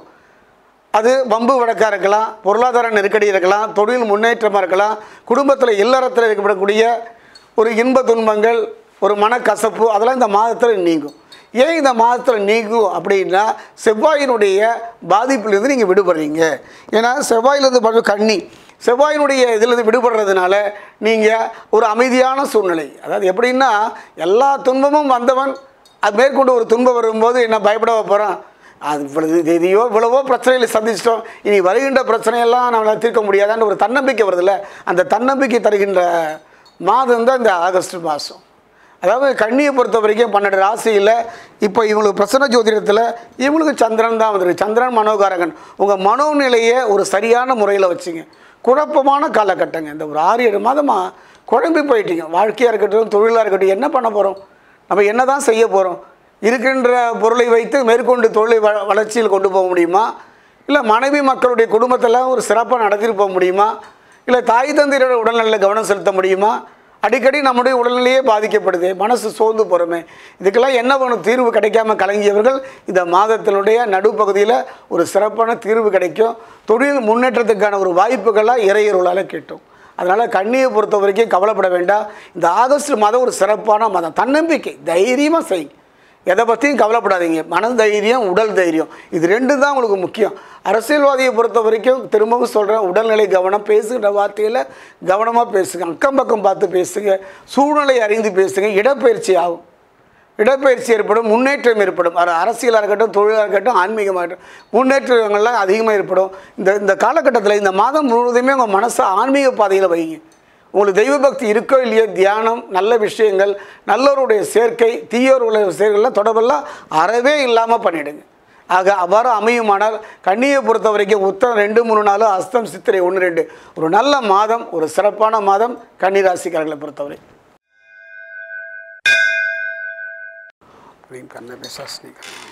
Speaker 1: அது வம்பு வழக்காக இருக்கலாம் பொருளாதார நெருக்கடி இருக்கலாம் தொழில் முன்னேற்றமாக இருக்கலாம் குடும்பத்தில் இல்லறத்தில் ஏற்படக்கூடிய ஒரு இன்ப துன்பங்கள் ஒரு மனக்கசப்பு அதெல்லாம் இந்த மாதத்தில் நீங்கும் ஏன் இந்த மாதத்தில் நீங்கும் அப்படின்னா செவ்வாயினுடைய பாதிப்பிலிருந்து நீங்கள் விடுபடுறீங்க ஏன்னா செவ்வாயிலிருந்து பார்த்து கண்ணி செவ்வாயினுடைய இதிலிருந்து விடுபடுறதுனால நீங்கள் ஒரு அமைதியான சூழ்நிலை அதாவது எப்படின்னா எல்லா துன்பமும் வந்தவன் அது மேற்கொண்டு ஒரு துன்பம் வரும்போது என்ன பயப்பட போகிறான் அது இவ்வளவு இது எதையோ இவ்வளவோ பிரச்சனைகளை சந்திச்சிட்டோம் இனி வருகின்ற பிரச்சனையெல்லாம் நம்மளால் தீர்க்க முடியாதான்னு ஒரு தன்னம்பிக்கை வருதுல்ல அந்த தன்னம்பிக்கை தருகின்ற மாதம் தான் இந்த ஆகஸ்ட் மாதம் அதாவது கண்ணியை பொறுத்த வரைக்கும் பன்னெண்டு ராசியில் இப்போ இவங்களுக்கு பிரசன்ன ஜோதிடத்தில் இவங்களுக்கு சந்திரன் தான் வந்துருக்கு சந்திரன் மனோகாரகன் உங்கள் மனோநிலையை ஒரு சரியான முறையில் வச்சுங்க குழப்பமான காலகட்டங்க இந்த ஒரு ஆறு ஏழு மாதமாக குழம்பி போயிட்டீங்க வாழ்க்கையாக இருக்கட்டும் தொழிலாக இருக்கட்டும் என்ன பண்ண போகிறோம் நம்ம என்ன தான் செய்ய போகிறோம் இருக்கின்ற பொருளை வைத்து மேற்கொண்டு தொழிலை வ வளர்ச்சியில் கொண்டு போக முடியுமா இல்லை மனைவி மக்களுடைய குடும்பத்தெல்லாம் ஒரு சிறப்பாக நடத்திட்டு போக முடியுமா இல்லை தாய் தந்தையரோட உடல்நலையில் கவனம் செலுத்த முடியுமா அடிக்கடி நம்முடைய உடல்நிலையே பாதிக்கப்படுது மனசு சோர்ந்து போகிறோமே இதுக்கெல்லாம் என்ன வேணும் தீர்வு கிடைக்காம கலங்கியவர்கள் இந்த மாதத்தினுடைய நடுப்பகுதியில் ஒரு சிறப்பான தீர்வு கிடைக்கும் தொழில் முன்னேற்றத்துக்கான ஒரு வாய்ப்புகளாக இறையருளால் கிட்டும் அதனால் கண்ணியை பொறுத்த வரைக்கும் கவலைப்பட வேண்டாம் இந்த ஆகஸ்ட் மாதம் ஒரு சிறப்பான மாதம் தன்னம்பிக்கை தைரியமாக செய் எதை பற்றியும் கவலைப்படாதீங்க மன தைரியம் உடல் தைரியம் இது ரெண்டு தான் உங்களுக்கு முக்கியம் அரசியல்வாதியை பொறுத்த வரைக்கும் திரும்பவும் சொல்கிறேன் உடல்நிலை கவனம் பேசுகிற வார்த்தையில் கவனமாக பேசுங்க அக்கம் பக்கம் பார்த்து பேசுங்க சூழ்நிலை அறிந்து பேசுங்க இடப்பெயர்ச்சி ஆகும் இடப்பெயர்ச்சி ஏற்படும் முன்னேற்றம் ஏற்படும் அது அரசியலாக இருக்கட்டும் தொழிலாக இருக்கட்டும் ஆன்மீகமாக இருக்கட்டும் முன்னேற்றங்கள்லாம் அதிகமாக ஏற்படும் இந்த இந்த காலகட்டத்தில் இந்த மாதம் முழுவதுமே உங்கள் மனசை ஆன்மீக பாதையில் வைங்க உங்களுக்கு தெய்வ பக்தி இருக்கோ இல்லையோ தியானம் நல்ல விஷயங்கள் நல்லவருடைய சேர்க்கை தீயோருடைய சேர்க்கைலாம் தொடர்பெல்லாம் அறவே இல்லாமல் பண்ணிடுங்க ஆக அவ்வாறு அமையுமானால் கண்ணியை பொறுத்த வரைக்கும் உத்தரம் ரெண்டு மூணு நாலு அஸ்தம் சித்திரை ஒன்று ரெண்டு ஒரு நல்ல மாதம் ஒரு சிறப்பான மாதம் கன்னிராசிக்காரர்களை பொறுத்தவரை கண்ண பிசாசினி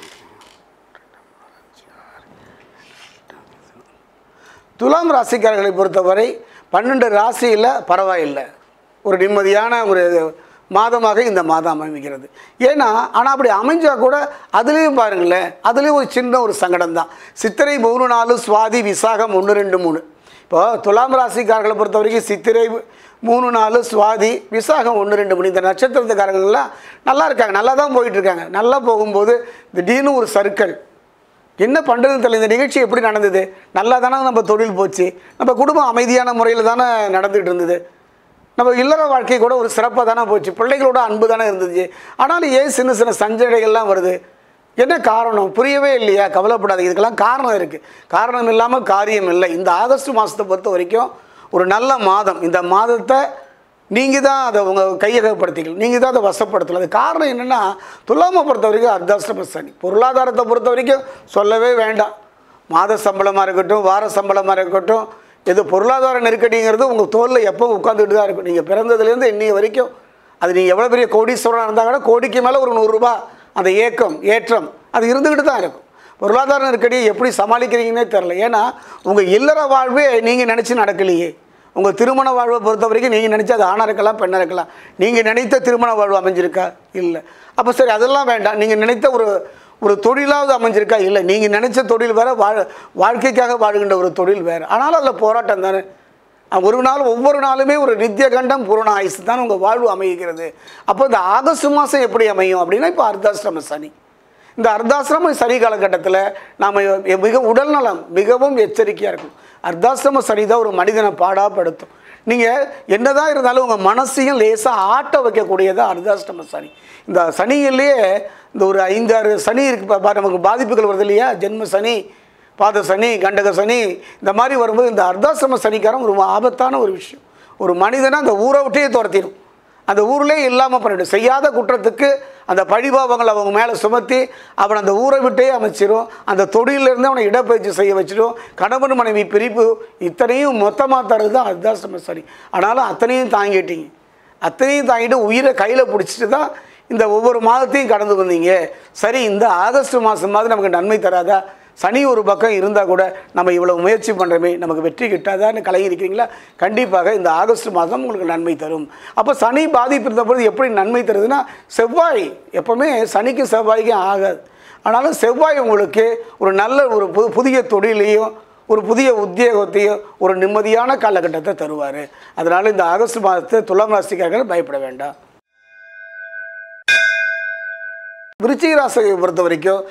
Speaker 1: துலாம் ராசிக்காரர்களை பொறுத்தவரை பன்னெண்டு ராசியில் பரவாயில்லை ஒரு நிம்மதியான ஒரு மாதமாக இந்த மாதம் அமைகிறது ஏன்னா ஆனால் அப்படி அமைஞ்சால் கூட அதுலேயும் பாருங்களேன் அதுலேயும் ஒரு சின்ன ஒரு சங்கடம் தான் சித்திரை மூணு நாலு சுவாதி விசாகம் ஒன்று ரெண்டு மூணு இப்போ துலாம் ராசிக்காரர்களை பொறுத்த வரைக்கும் சித்திரை மூணு நாலு சுவாதி விசாகம் ஒன்று ரெண்டு மூணு இந்த நட்சத்திரத்துக்காரங்கள்லாம் நல்லா இருக்காங்க நல்லா தான் போயிட்டுருக்காங்க நல்லா போகும்போது திடீர்னு ஒரு சர்க்கிள் என்ன பண்ணுறதுன்னு தெரியல இந்த நிகழ்ச்சி எப்படி நடந்தது நல்லா தானே நம்ம தொழில் போச்சு நம்ம குடும்பம் அமைதியான முறையில் தானே நடந்துகிட்டு இருந்தது நம்ம இல்லற வாழ்க்கை கூட ஒரு சிறப்பாக தானே போச்சு பிள்ளைகளோட அன்பு தானே இருந்துச்சு ஆனாலும் ஏன் சின்ன சின்ன சஞ்சடைகள்லாம் வருது என்ன காரணம் புரியவே இல்லையா கவலைப்படாது இதுக்கெல்லாம் காரணம் இருக்குது காரணம் இல்லாமல் காரியம் இல்லை இந்த ஆகஸ்ட் மாதத்தை பொறுத்த வரைக்கும் ஒரு நல்ல மாதம் இந்த மாதத்தை நீங்கள் தான் அதை உங்கள் கையகப்படுத்திக்கணும் நீங்கள் தான் அதை வசப்படுத்தலாம் அது காரணம் என்னென்னா துலாமை பொறுத்த வரைக்கும் அர்த்தாஷ்டம சனி பொருளாதாரத்தை பொறுத்த வரைக்கும் சொல்லவே வேண்டாம் மாத சம்பளமாக இருக்கட்டும் வார சம்பளமாக இருக்கட்டும் எது பொருளாதார நெருக்கடிங்கிறது உங்கள் தோளில் எப்போ உட்காந்துக்கிட்டு தான் இருக்கும் நீங்கள் பிறந்ததுலேருந்து இன்னைய வரைக்கும் அது நீங்கள் எவ்வளோ பெரிய கோடீஸ்வரனாக இருந்தால் கூட கோடிக்கு மேலே ஒரு நூறுரூபா அந்த ஏக்கம் ஏற்றம் அது இருந்துக்கிட்டு தான் இருக்கும் பொருளாதார நெருக்கடியை எப்படி சமாளிக்கிறீங்கன்னே தெரில ஏன்னா உங்கள் இல்லற வாழ்வே நீங்கள் நினச்சி நடக்கலையே உங்கள் திருமண வாழ்வை பொறுத்த வரைக்கும் நீங்கள் நினச்சா அது ஆணாக இருக்கலாம் பெண்ணாக இருக்கலாம் நீங்கள் நினைத்த திருமண வாழ்வு அமைஞ்சிருக்கா இல்லை அப்போ சரி அதெல்லாம் வேண்டாம் நீங்கள் நினைத்த ஒரு ஒரு தொழிலாவது அமைஞ்சிருக்கா இல்லை நீங்கள் நினச்ச தொழில் வேறு வாழ் வாழ்க்கைக்காக வாழ்கின்ற ஒரு தொழில் வேறு ஆனாலும் அதில் போராட்டம் தானே அஹ் ஒரு நாள் ஒவ்வொரு நாளுமே ஒரு நித்திய கண்டம் பூரண ஆயுசு தான் உங்கள் வாழ்வு அமைகிறது அப்போ இந்த ஆகஸ்ட் மாதம் எப்படி அமையும் அப்படின்னா இப்போ அர்த்தாசிரம சனி இந்த அர்த்தாசிரம சனி காலகட்டத்தில் நாம் மிக உடல்நலம் மிகவும் எச்சரிக்கையாக இருக்கும் அர்த்தாசிரம சனி தான் ஒரு மனிதனை பாடாப்படுத்தும் நீங்கள் என்னதான் இருந்தாலும் உங்கள் மனசையும் லேசாக ஆட்ட வைக்கக்கூடியது அர்த்தாஷ்டம சனி இந்த சனியிலேயே இந்த ஒரு ஐந்தாறு சனி இருக்கு பா- பா- நமக்கு பாதிப்புகள் வருது இல்லையா ஜென்ம சனி பாத சனி கண்டக சனி இந்த மாதிரி வரும்போது இந்த அர்த்தாசிரம சனிக்காரன் ஒரு ஆபத்தான ஒரு விஷயம் ஒரு மனிதனை அந்த ஊரை விட்டே துரத்திடும் அந்த ஊர்லேயே இல்லாமல் பண்ணிடும் செய்யாத குற்றத்துக்கு அந்த பழிபாவங்களை அவங்க மேலே சுமத்தி அவனை அந்த ஊரை விட்டே அமைச்சிரும் அந்த தொழிலிருந்து அவனை இடப்பயிற்சி செய்ய வச்சிடும் கணவன் மனைவி பிரிப்பு இத்தனையும் மொத்தமாக தருது தான் அர்த்தாசிரம சனி ஆனாலும் அத்தனையும் தாங்கிட்டீங்க அத்தனையும் தாங்கிட்டு உயிரை கையில் பிடிச்சிட்டு தான் இந்த ஒவ்வொரு மாதத்தையும் கடந்து வந்தீங்க சரி இந்த ஆகஸ்ட் மாதமாவது நமக்கு நன்மை தராதா சனி ஒரு பக்கம் இருந்தால் கூட நம்ம இவ்வளவு முயற்சி பண்ணுறோமே நமக்கு வெற்றி கிட்டாதான்னு கலங்கி இருக்கிறீங்களா கண்டிப்பாக இந்த ஆகஸ்ட் மாதம் உங்களுக்கு நன்மை தரும் அப்போ சனி பாதிப்பு இருந்த பொழுது எப்படி நன்மை தருதுன்னா செவ்வாய் எப்போவுமே சனிக்கும் செவ்வாய்க்கும் ஆகாது ஆனாலும் செவ்வாய் உங்களுக்கு ஒரு நல்ல ஒரு பு புதிய தொழிலையும் ஒரு புதிய உத்தியோகத்தையும் ஒரு நிம்மதியான காலகட்டத்தை தருவார் அதனால் இந்த ஆகஸ்ட் மாதத்தை துலாம் ராசிக்காரர்கள் பயப்பட வேண்டாம் விருச்சிக ராசியை பொறுத்த வரைக்கும்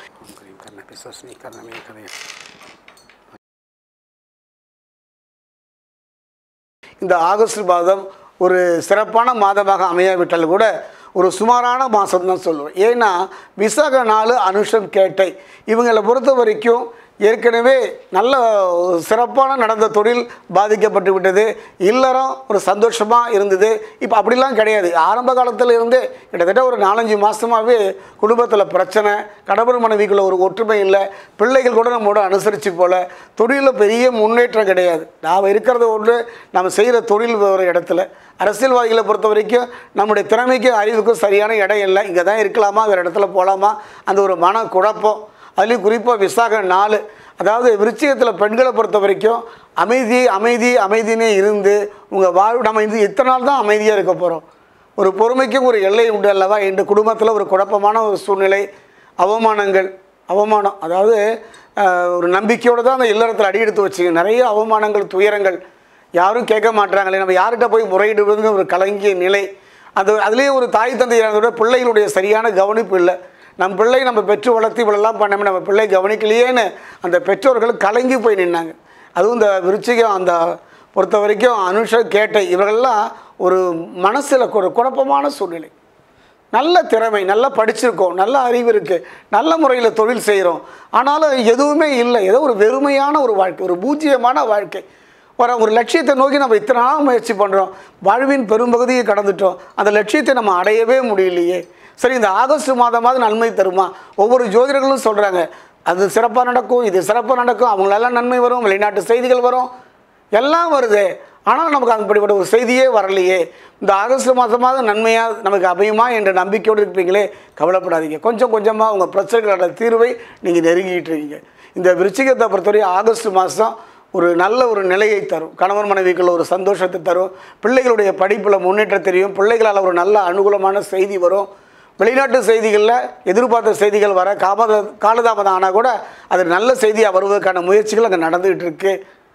Speaker 1: இந்த ஆகஸ்ட் மாதம் ஒரு சிறப்பான மாதமாக அமையாவிட்டால் கூட ஒரு சுமாரான மாதம் தான் சொல்லுவேன் ஏன்னா விசாக நாள் அனுஷம் கேட்டை இவங்களை பொறுத்த வரைக்கும் ஏற்கனவே நல்ல ஒரு சிறப்பான நடந்த தொழில் பாதிக்கப்பட்டு விட்டது இல்லறம் ஒரு சந்தோஷமாக இருந்தது இப்போ அப்படிலாம் கிடையாது ஆரம்ப காலத்தில் இருந்தே கிட்டத்தட்ட ஒரு நாலஞ்சு மாதமாகவே குடும்பத்தில் பிரச்சனை கணவன் மனைவிக்குள்ள ஒரு ஒற்றுமை இல்லை பிள்ளைகள் கூட நம்மளோட அனுசரித்து போல தொழிலில் பெரிய முன்னேற்றம் கிடையாது நாம் இருக்கிறது ஒன்று நம்ம செய்கிற தொழில் ஒரு இடத்துல அரசியல்வாதிகளை பொறுத்த வரைக்கும் நம்முடைய திறமைக்கும் அறிவுக்கும் சரியான இடம் இல்லை இங்கே தான் இருக்கலாமா வேறு இடத்துல போகலாமா அந்த ஒரு மன குழப்பம் அதுலேயும் குறிப்பாக விசாக நாலு அதாவது விருச்சிகத்தில் பெண்களை பொறுத்த வரைக்கும் அமைதி அமைதி அமைதினே இருந்து உங்கள் வாழ்வு நம்ம இது இத்தனை நாள் தான் அமைதியாக இருக்க போகிறோம் ஒரு பொறுமைக்கும் ஒரு எல்லை உண்டு அல்லவா இந்த குடும்பத்தில் ஒரு குழப்பமான ஒரு சூழ்நிலை அவமானங்கள் அவமானம் அதாவது அஹ், ஒரு நம்பிக்கையோடு தான் அந்த இல்லறத்தில் அடியெடுத்து வச்சுங்க நிறைய அவமானங்கள் துயரங்கள் யாரும் கேட்க மாட்றாங்களே நம்ம யார்கிட்ட போய் முறையிடுவதுன்னு ஒரு கலங்கிய நிலை அது அதுலேயே ஒரு தாய் தந்தையாரோட பிள்ளைகளுடைய சரியான கவனிப்பு இல்லை நம் பிள்ளை நம்ம பெற்று வளர்த்து இவ்வளோலாம் பண்ணாமல் நம்ம பிள்ளை கவனிக்கலையேன்னு அந்த பெற்றோர்கள் கலங்கி போய் நின்னாங்க அதுவும் இந்த விருச்சிகம் அந்த பொறுத்த வரைக்கும் அனுஷ கேட்டை இவர்கள்லாம் ஒரு மனசில் ஒரு குழப்பமான சூழ்நிலை நல்ல திறமை நல்லா படிச்சிருக்கோம் நல்ல அறிவு இருக்குது நல்ல முறையில் தொழில் செய்கிறோம் ஆனாலும் எதுவுமே இல்லை ஏதோ ஒரு வெறுமையான ஒரு வாழ்க்கை ஒரு பூஜ்ஜியமான வாழ்க்கை ஒரு ஒரு லட்சியத்தை நோக்கி நம்ம இத்தனை நாள் முயற்சி பண்ணுறோம் வாழ்வின் பெரும்பகுதியை கடந்துட்டோம் அந்த லட்சியத்தை நம்ம அடையவே முடியலையே சரி இந்த ஆகஸ்ட் மாதமாவது நன்மை தருமா ஒவ்வொரு ஜோதிடர்களும் சொல்கிறாங்க அது சிறப்பாக நடக்கும் இது சிறப்பாக நடக்கும் அவங்களெல்லாம் நன்மை வரும் வெளிநாட்டு செய்திகள் வரும் எல்லாம் வருது ஆனால் நமக்கு அப்படிப்பட்ட ஒரு செய்தியே வரலையே இந்த ஆகஸ்ட் மாதமாவது நன்மையாக நமக்கு அமையுமா என்ற நம்பிக்கையோடு இருப்பீங்களே கவலைப்படாதீங்க கொஞ்சம் கொஞ்சமாக உங்கள் பிரச்சனைகளோட தீர்வை நீங்கள் நெருங்கிட்டு இருக்கீங்க இந்த விருச்சிகத்தை பொறுத்தவரை ஆகஸ்ட் மாதம் ஒரு நல்ல ஒரு நிலையை தரும் கணவன் மனைவிக்குள்ள ஒரு சந்தோஷத்தை தரும் பிள்ளைகளுடைய படிப்பில் முன்னேற்றம் தெரியும் பிள்ளைகளால் ஒரு நல்ல அனுகூலமான செய்தி வரும் வெளிநாட்டு செய்திகளில் எதிர்பார்த்த செய்திகள் வர காமத காலதாமதம் ஆனால் கூட அது நல்ல செய்தியாக வருவதற்கான முயற்சிகள் அங்கே நடந்துகிட்டு இருக்கு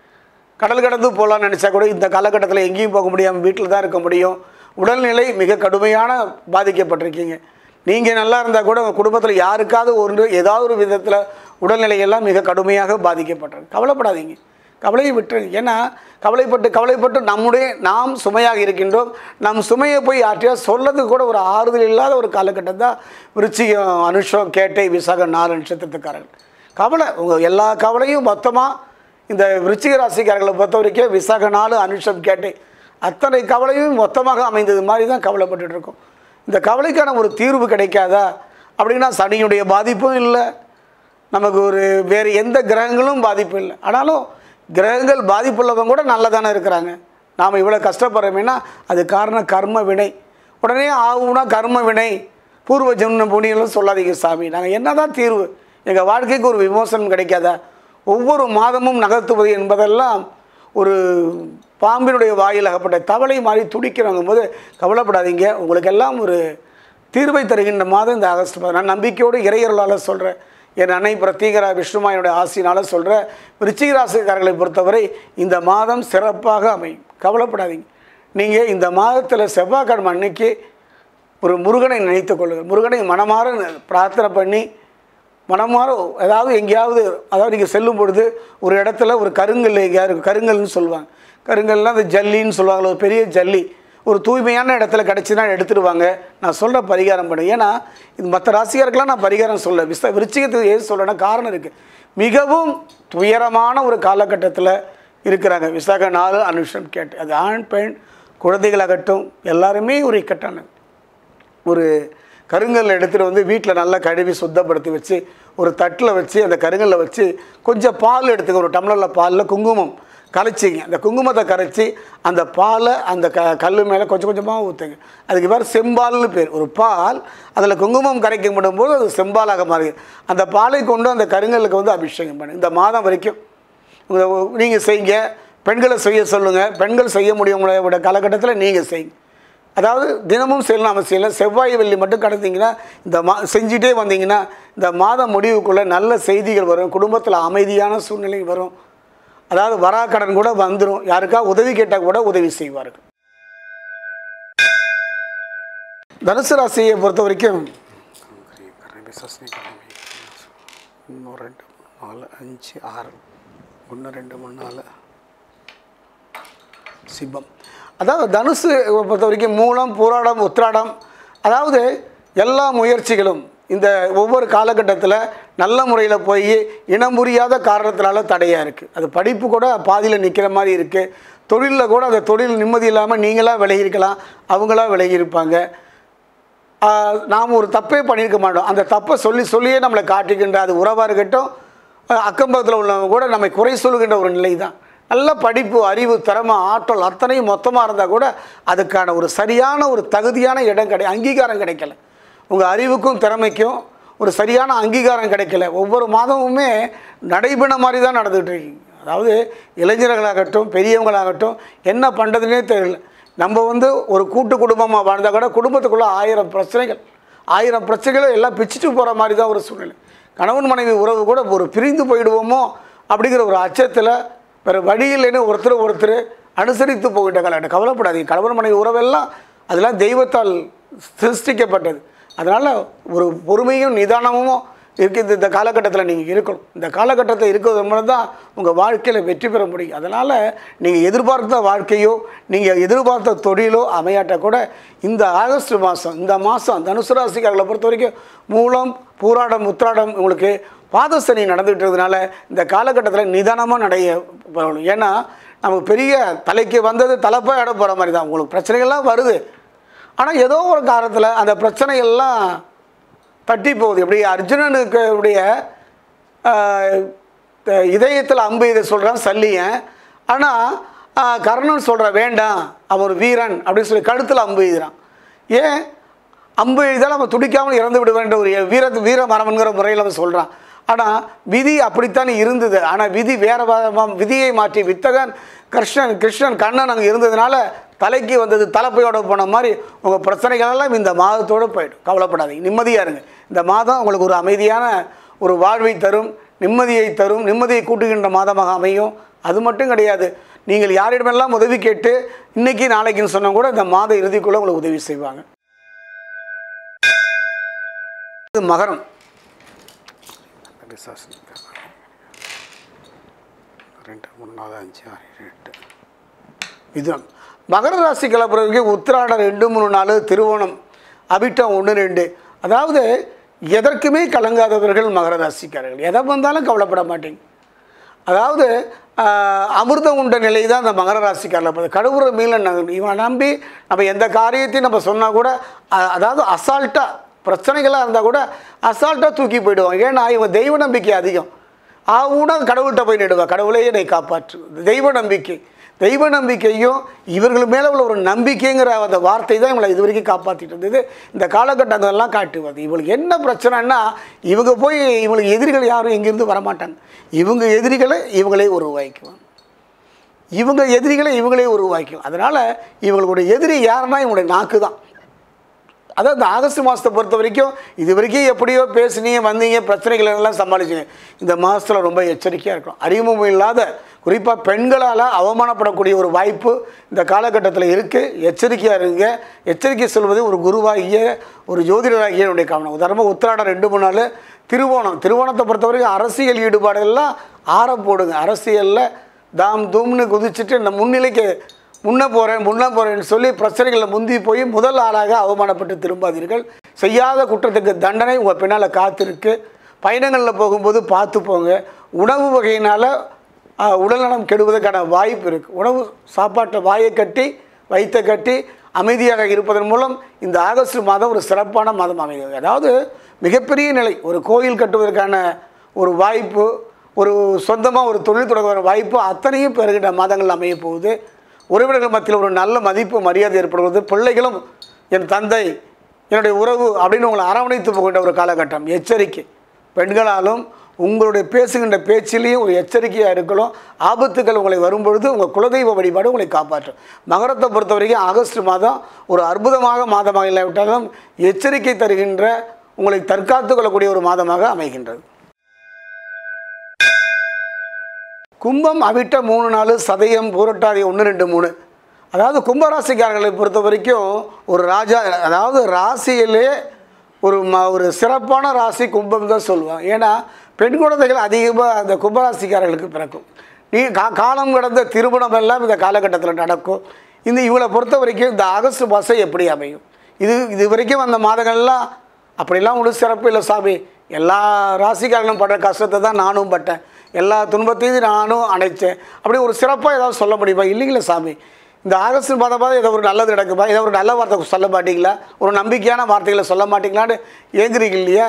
Speaker 1: கடல் கடந்து போகலான்னு நினச்சா கூட இந்த காலகட்டத்தில் எங்கேயும் போக முடியாமல் வீட்டில் தான் இருக்க முடியும் உடல்நிலை மிக கடுமையான பாதிக்கப்பட்டிருக்கீங்க நீங்கள் நல்லா இருந்தால் கூட உங்கள் குடும்பத்தில் யாருக்காவது ஒன்று ஏதாவது ஒரு விதத்தில் உடல்நிலையெல்லாம் மிக கடுமையாக பாதிக்கப்பட்டிருக்கு கவலைப்படாதீங்க கவலையை விட்டுருங்க ஏன்னா கவலைப்பட்டு கவலைப்பட்டு நம்முடைய நாம் சுமையாக இருக்கின்றோம் நம் சுமையை போய் யார்ட்டையா சொல்லதுக்கு கூட ஒரு ஆறுதல் இல்லாத ஒரு காலகட்டம் தான் விருச்சிகம் அனுஷம் கேட்டை விசாக நாலு நட்சத்திரத்துக்காரர்கள் கவலை உங்கள் எல்லா கவலையும் மொத்தமாக இந்த விருச்சிக ராசிக்காரர்களை பொறுத்த வரைக்கும் விசாக நாலு அனுஷம் கேட்டை அத்தனை கவலையும் மொத்தமாக அமைந்தது மாதிரி தான் கவலைப்பட்டுட்டு இருக்கோம் இந்த கவலைக்கான ஒரு தீர்வு கிடைக்காதா அப்படின்னா சனியுடைய பாதிப்பும் இல்லை நமக்கு ஒரு வேறு எந்த கிரகங்களும் பாதிப்பு இல்லை ஆனாலும் கிரகங்கள் பாதிப்புள்ளவங்க கூட நல்லா தானே இருக்கிறாங்க நாம் இவ்வளோ கஷ்டப்படுறோமேனா அது காரணம் கர்ம வினை உடனே ஆகும்னா கர்ம வினை பூர்வ ஜென்ம புண்ணியம்னு சொல்லாதீங்க சாமி நாங்கள் என்ன தான் தீர்வு எங்கள் வாழ்க்கைக்கு ஒரு விமோசனம் கிடைக்காதா ஒவ்வொரு மாதமும் நகர்த்துவது என்பதெல்லாம் ஒரு பாம்பினுடைய வாயில் அகப்பட்ட தவளை மாதிரி துடிக்கிறவங்க போது கவலைப்படாதீங்க உங்களுக்கெல்லாம் ஒரு தீர்வை தருகின்ற மாதம் இந்த ஆகஸ்ட் மாதம் நான் நம்பிக்கையோடு இறையர்களால் சொல்கிறேன் என் அன்னை பிரத்தீகரா விஷ்ணுமாயோட ஆசையினால் சொல்கிறேன் விருச்சிக ராசிக்காரர்களை பொறுத்தவரை இந்த மாதம் சிறப்பாக அமையும் கவலைப்படாதீங்க நீங்கள் இந்த மாதத்தில் செவ்வாய்க்கிழமை அன்னைக்கு ஒரு முருகனை நினைத்துக் கொள்ளுங்கள் முருகனை மனமாற பிரார்த்தனை பண்ணி மனமாற ஏதாவது எங்கேயாவது அதாவது நீங்கள் செல்லும் பொழுது ஒரு இடத்துல ஒரு கருங்கல் எங்கேயாவது இருக்கும் கருங்கல்னு சொல்லுவாங்க கருங்கல்லாம் அந்த ஜல்லின்னு சொல்லுவாங்களே ஒரு பெரிய ஜல்லி ஒரு தூய்மையான இடத்துல கிடச்சினா எடுத்துடுவாங்க நான் சொல்கிற பரிகாரம் பண்ணு ஏன்னா இது மற்ற ராசிகாருக்கெல்லாம் நான் பரிகாரம் சொல்ல விச விருச்சிகத்துக்கு ஏது சொல்கிறேன்னா காரணம் இருக்குது மிகவும் துயரமான ஒரு காலகட்டத்தில் இருக்கிறாங்க விசாக நாலு அனுஷம் கேட்டு அது ஆண் பெண் குழந்தைகளாகட்டும் எல்லாருமே ஒரு இக்கட்டான ஒரு கருங்கல் எடுத்துகிட்டு வந்து வீட்டில் நல்லா கழுவி சுத்தப்படுத்தி வச்சு ஒரு தட்டில் வச்சு அந்த கருங்கல்ல வச்சு கொஞ்சம் பால் எடுத்துக்க ஒரு டம்ளரில் பாலில் குங்குமம் கரைச்சிங்க அந்த குங்குமத்தை கரைச்சி அந்த பாலை அந்த க கல் மேலே கொஞ்சம் கொஞ்சமாக ஊற்றுங்க அதுக்கு பேர் செம்பால்னு பேர் ஒரு பால் அதில் குங்குமம் கரைக்கப்படும் போது அது செம்பாலாக மாறி அந்த பாலை கொண்டு அந்த கருங்கல்லுக்கு வந்து அபிஷேகம் பண்ணுங்க இந்த மாதம் வரைக்கும் நீங்கள் செய்யுங்க பெண்களை செய்ய சொல்லுங்கள் பெண்கள் செய்ய முடியும் காலகட்டத்தில் நீங்கள் செய்யுங்க அதாவது தினமும் செய்யலாம் அவசியம் இல்லை செவ்வாய் வெள்ளி மட்டும் கடந்தீங்கன்னா இந்த மா செஞ்சிட்டே வந்தீங்கன்னா இந்த மாத முடிவுக்குள்ளே நல்ல செய்திகள் வரும் குடும்பத்தில் அமைதியான சூழ்நிலை வரும் அதாவது வராக்கடன் கூட வந்துடும் யாருக்கா உதவி கேட்டால் கூட உதவி செய்வார்கள் தனுசு ராசியை பொறுத்த வரைக்கும் இன்னும் ரெண்டு நாலு அஞ்சு ஆறு ஒன்று ரெண்டு மூணு நாலு சிம்மம் அதாவது தனுசு பொறுத்த வரைக்கும் மூலம் பூராடம் உத்திராடம் அதாவது எல்லா முயற்சிகளும் இந்த ஒவ்வொரு காலகட்டத்தில் நல்ல முறையில் போய் இனம் புரியாத காரணத்தினால தடையாக இருக்குது அது படிப்பு கூட பாதியில் நிற்கிற மாதிரி இருக்குது தொழிலில் கூட அந்த தொழில் நிம்மதி இல்லாமல் நீங்களாக விலகியிருக்கலாம் அவங்களா விலகியிருப்பாங்க ஆஹ் நாம் ஒரு தப்பே பண்ணியிருக்க மாட்டோம் அந்த தப்பை சொல்லி சொல்லியே நம்மளை காட்டுகின்ற அது உறவாக இருக்கட்டும் ஆஹ் அக்கம் பக்கத்தில் உள்ளவங்க கூட நம்மை குறை சொல்லுகின்ற ஒரு நிலை தான் நல்ல படிப்பு அறிவு திறமை ஆற்றல் அத்தனையும் மொத்தமாக இருந்தால் கூட அதுக்கான ஒரு சரியான ஒரு தகுதியான இடம் கிடை அங்கீகாரம் கிடைக்கல உங்கள் அறிவுக்கும் திறமைக்கும் ஒரு சரியான அங்கீகாரம் கிடைக்கல ஒவ்வொரு மாதமுமே நடைபெண மாதிரி தான் நடந்துகிட்டு இருக்கீங்க அதாவது இளைஞர்களாகட்டும் பெரியவங்களாகட்டும் என்ன பண்ணுறதுனே தெரியல நம்ம வந்து ஒரு கூட்டு குடும்பமாக வாழ்ந்தால் கூட குடும்பத்துக்குள்ளே ஆயிரம் பிரச்சனைகள் ஆயிரம் பிரச்சனைகளை எல்லாம் பிச்சுட்டு போகிற மாதிரி தான் ஒரு சூழ்நிலை கணவன் மனைவி உறவு கூட ஒரு பிரிந்து போயிடுவோமோ அப்படிங்கிற ஒரு அச்சத்தில் வேறு வழி இல்லைன்னு ஒருத்தர் ஒருத்தர் அனுசரித்து போகின்ற காலகட்டம் கவலைப்படாதீங்க கணவன் மனைவி உறவெல்லாம் அதெல்லாம் தெய்வத்தால் சிருஷ்டிக்கப்பட்டது அதனால் ஒரு பொறுமையும் நிதானமும் இருக்குது இந்த காலகட்டத்தில் நீங்கள் இருக்கணும் இந்த காலகட்டத்தில் இருக்கிறது மூலம் தான் உங்கள் வாழ்க்கையில் வெற்றி பெற முடியும் அதனால் நீங்கள் எதிர்பார்த்த வாழ்க்கையோ நீங்கள் எதிர்பார்த்த தொழிலோ அமையாட்ட கூட இந்த ஆகஸ்ட் மாதம் இந்த மாதம் தனுசு ராசிக்காரர்களை பொறுத்த வரைக்கும் மூலம் பூராடம் உத்திராடம் உங்களுக்கு பாதசனி நடந்துகிட்டு இருக்கிறதுனால இந்த காலகட்டத்தில் நிதானமாக நடைய போகணும் ஏன்னா நமக்கு பெரிய தலைக்கு வந்தது தலைப்பாக இடம் போகிற மாதிரி தான் உங்களுக்கு பிரச்சனைகள்லாம் வருது ஆனால் ஏதோ ஒரு காரணத்தில் அந்த பிரச்சனைகள்லாம் தட்டி போகுது எப்படி அர்ஜுனனுக்கு உடைய இதயத்தில் அம்பு இதை சொல்கிறான் சல்லியன் ஆனால் கர்ணன் சொல்கிற வேண்டாம் அவன் ஒரு வீரன் அப்படின்னு சொல்லி கழுத்தில் அம்பு எழுதுறான் ஏன் அம்பு எழுதால் அவன் துடிக்காமல் இறந்து விடுவேன்ற ஒரு வீர வீர மரம்ங்கிற முறையில் அவன் சொல்கிறான் ஆனால் விதி அப்படித்தான் இருந்தது ஆனால் விதி வேற வ- விதியை மாற்றி வித்தகன் கிருஷ்ணன் கிருஷ்ணன் கண்ணன் அங்கே இருந்ததுனால தலைக்கு வந்தது தலைப்பையோட போன மாதிரி உங்கள் பிரச்சனைகள் எல்லாம் இந்த மாதத்தோடு போயிடும் கவலைப்படாதீங்க நிம்மதியாக இருங்க இந்த மாதம் உங்களுக்கு ஒரு அமைதியான ஒரு வாழ்வை தரும் நிம்மதியை தரும் நிம்மதியை கூட்டுகின்ற மாதமாக அமையும் அது மட்டும் கிடையாது நீங்கள் யாரிடமெல்லாம் உதவி கேட்டு இன்னைக்கு நாளைக்குன்னு சொன்னால் கூட இந்த மாத இறுதிக்குள்ளே உங்களுக்கு உதவி செய்வாங்க இது மகரம் ரெண்டு மூணு நாலு அஞ்சு ஆறு ஏழு எட்டு இதுதான் மகர ராசி கிளப்புறதுக்கு உத்திராடம் ரெண்டு மூணு நாலு திருவோணம் அபிட்டம் ஒன்று ரெண்டு அதாவது எதற்குமே கலங்காதவர்கள் மகர ராசிக்காரர்கள் எதை வந்தாலும் கவலைப்பட மாட்டீங்க அதாவது ஆஹ், அமிர்தம் உண்ட நிலை தான் அந்த மகர ராசிக்காரில் போகுது கடவுளை மீள இவன் நம்பி நம்ம எந்த காரியத்தையும் நம்ம சொன்னால் கூட அ- அதாவது அசால்ட்டாக பிரச்சனைகளாக இருந்தால் கூட அசால்ட்டாக தூக்கி போயிடுவாங்க ஏன்னா இவன் தெய்வ நம்பிக்கை அதிகம் ஆவுனா கடவுள்கிட்ட போய் நிடுவா கடவுளே என்னை காப்பாற்று தெய்வ நம்பிக்கை தெய்வ நம்பிக்கையும் இவர்கள் மேலே உள்ள ஒரு நம்பிக்கைங்கிற அந்த வார்த்தை தான் இவங்களை இது வரைக்கும் காப்பாற்றிட்டு இருந்தது இந்த காலகட்டங்கள்லாம் காட்டுவது இவங்களுக்கு என்ன பிரச்சனைன்னா இவங்க போய் இவங்களுக்கு எதிரிகள் யாரும் எங்கேருந்து வரமாட்டாங்க இவங்க எதிரிகளை இவங்களே உருவாக்குவாங்க இவங்க எதிரிகளை இவங்களே உருவாக்கும் அதனால் இவங்களுடைய எதிரி யாருன்னா இவங்களுடைய நாக்கு தான் அதாவது இந்த ஆகஸ்ட் மாதத்தை பொறுத்த வரைக்கும் இது வரைக்கும் எப்படியோ பேசுனீங்க வந்தீங்க பிரச்சனைகள் எல்லாம் சமாளிச்சிங்க இந்த மாதத்தில் ரொம்ப எச்சரிக்கையாக இருக்கணும் அறிமுகம் இல்லாத குறிப்பாக பெண்களால் அவமானப்படக்கூடிய ஒரு வாய்ப்பு இந்த காலகட்டத்தில் இருக்குது எச்சரிக்கையாக இருங்க எச்சரிக்கை சொல்வது ஒரு குருவாகிய ஒரு ஜோதிடராகிய என்னுடைய கவனம் உதாரணமாக உத்திராடம் ரெண்டு மூணு நாள் திருவோணம் திருவோணத்தை பொறுத்த வரைக்கும் அரசியல் ஈடுபாடெல்லாம் ஆற போடுங்க அரசியலில் தாம் தூம்னு குதிச்சுட்டு இந்த முன்னிலைக்கு முன்னே போகிறேன் முன்னே போகிறேன்னு சொல்லி பிரச்சனைகளில் முந்தி போய் முதல் ஆளாக அவமானப்பட்டு திரும்பாதீர்கள் செய்யாத குற்றத்துக்கு தண்டனை உங்கள் பின்னால் காத்திருக்கு பயணங்களில் போகும்போது பார்த்து போங்க உணவு வகையினால் உடல்நலம் கெடுவதற்கான வாய்ப்பு இருக்குது உணவு சாப்பாட்டை வாயை கட்டி வயிற்றை கட்டி அமைதியாக இருப்பதன் மூலம் இந்த ஆகஸ்ட் மாதம் ஒரு சிறப்பான மாதம் அமைகிறது அதாவது மிகப்பெரிய நிலை ஒரு கோயில் கட்டுவதற்கான ஒரு வாய்ப்பு ஒரு சொந்தமாக ஒரு தொழில் தொடங்குற வாய்ப்பு அத்தனையும் பெறுகின்ற மாதங்கள் அமைய போகுது உறவினர்கள் மத்தியில் ஒரு நல்ல மதிப்பு மரியாதை ஏற்படுவது பிள்ளைகளும் என் தந்தை என்னுடைய உறவு அப்படின்னு உங்களை அரவணைத்து போகின்ற ஒரு காலகட்டம் எச்சரிக்கை பெண்களாலும் உங்களுடைய பேசுகின்ற பேச்சிலேயும் ஒரு எச்சரிக்கையாக இருக்கணும் ஆபத்துகள் உங்களை வரும்பொழுது உங்கள் குலதெய்வ வழிபாடு உங்களை காப்பாற்றும் மகரத்தை பொறுத்த வரைக்கும் ஆகஸ்ட் மாதம் ஒரு அற்புதமாக மாதமாக இல்லாவிட்டாலும் எச்சரிக்கை தருகின்ற உங்களை தற்காத்து கொள்ளக்கூடிய ஒரு மாதமாக அமைகின்றது கும்பம் அவிட்ட மூணு நாலு சதயம் பூரட்டாதி ஒன்று ரெண்டு மூணு அதாவது கும்பராசிக்காரர்களை பொறுத்த வரைக்கும் ஒரு ராஜா அதாவது ராசியிலே ஒரு ம ஒரு சிறப்பான ராசி கும்பம் தான் சொல்லுவாங்க ஏன்னா பெண் குழந்தைகள் அதிகமாக அந்த கும்பராசிக்காரர்களுக்கு பிறக்கும் நீ கா காலம் கடந்த திருமணம் எல்லாம் இந்த காலகட்டத்தில் நடக்கும் இந்த இவளை பொறுத்த வரைக்கும் இந்த ஆகஸ்ட் மாதம் எப்படி அமையும் இது இது வரைக்கும் அந்த மாதங்கள்லாம் அப்படிலாம் ஒன்றும் சிறப்பு இல்லை சாமி எல்லா ராசிக்காரர்களும் படுற கஷ்டத்தை தான் நானும் பட்டேன் எல்லா துன்பத்தையும் நானும் அணைச்சேன் அப்படி ஒரு சிறப்பாக ஏதாவது சொல்ல முடியுமா இல்லைங்களா சாமி இந்த ஆகஸ்ட் மாதமாக ஏதோ ஒரு நல்லது நடக்குமா ஏதோ ஒரு நல்ல வார்த்தை சொல்ல மாட்டீங்களா ஒரு நம்பிக்கையான வார்த்தைகளை சொல்ல மாட்டீங்களான்னு ஏங்குறீங்க இல்லையா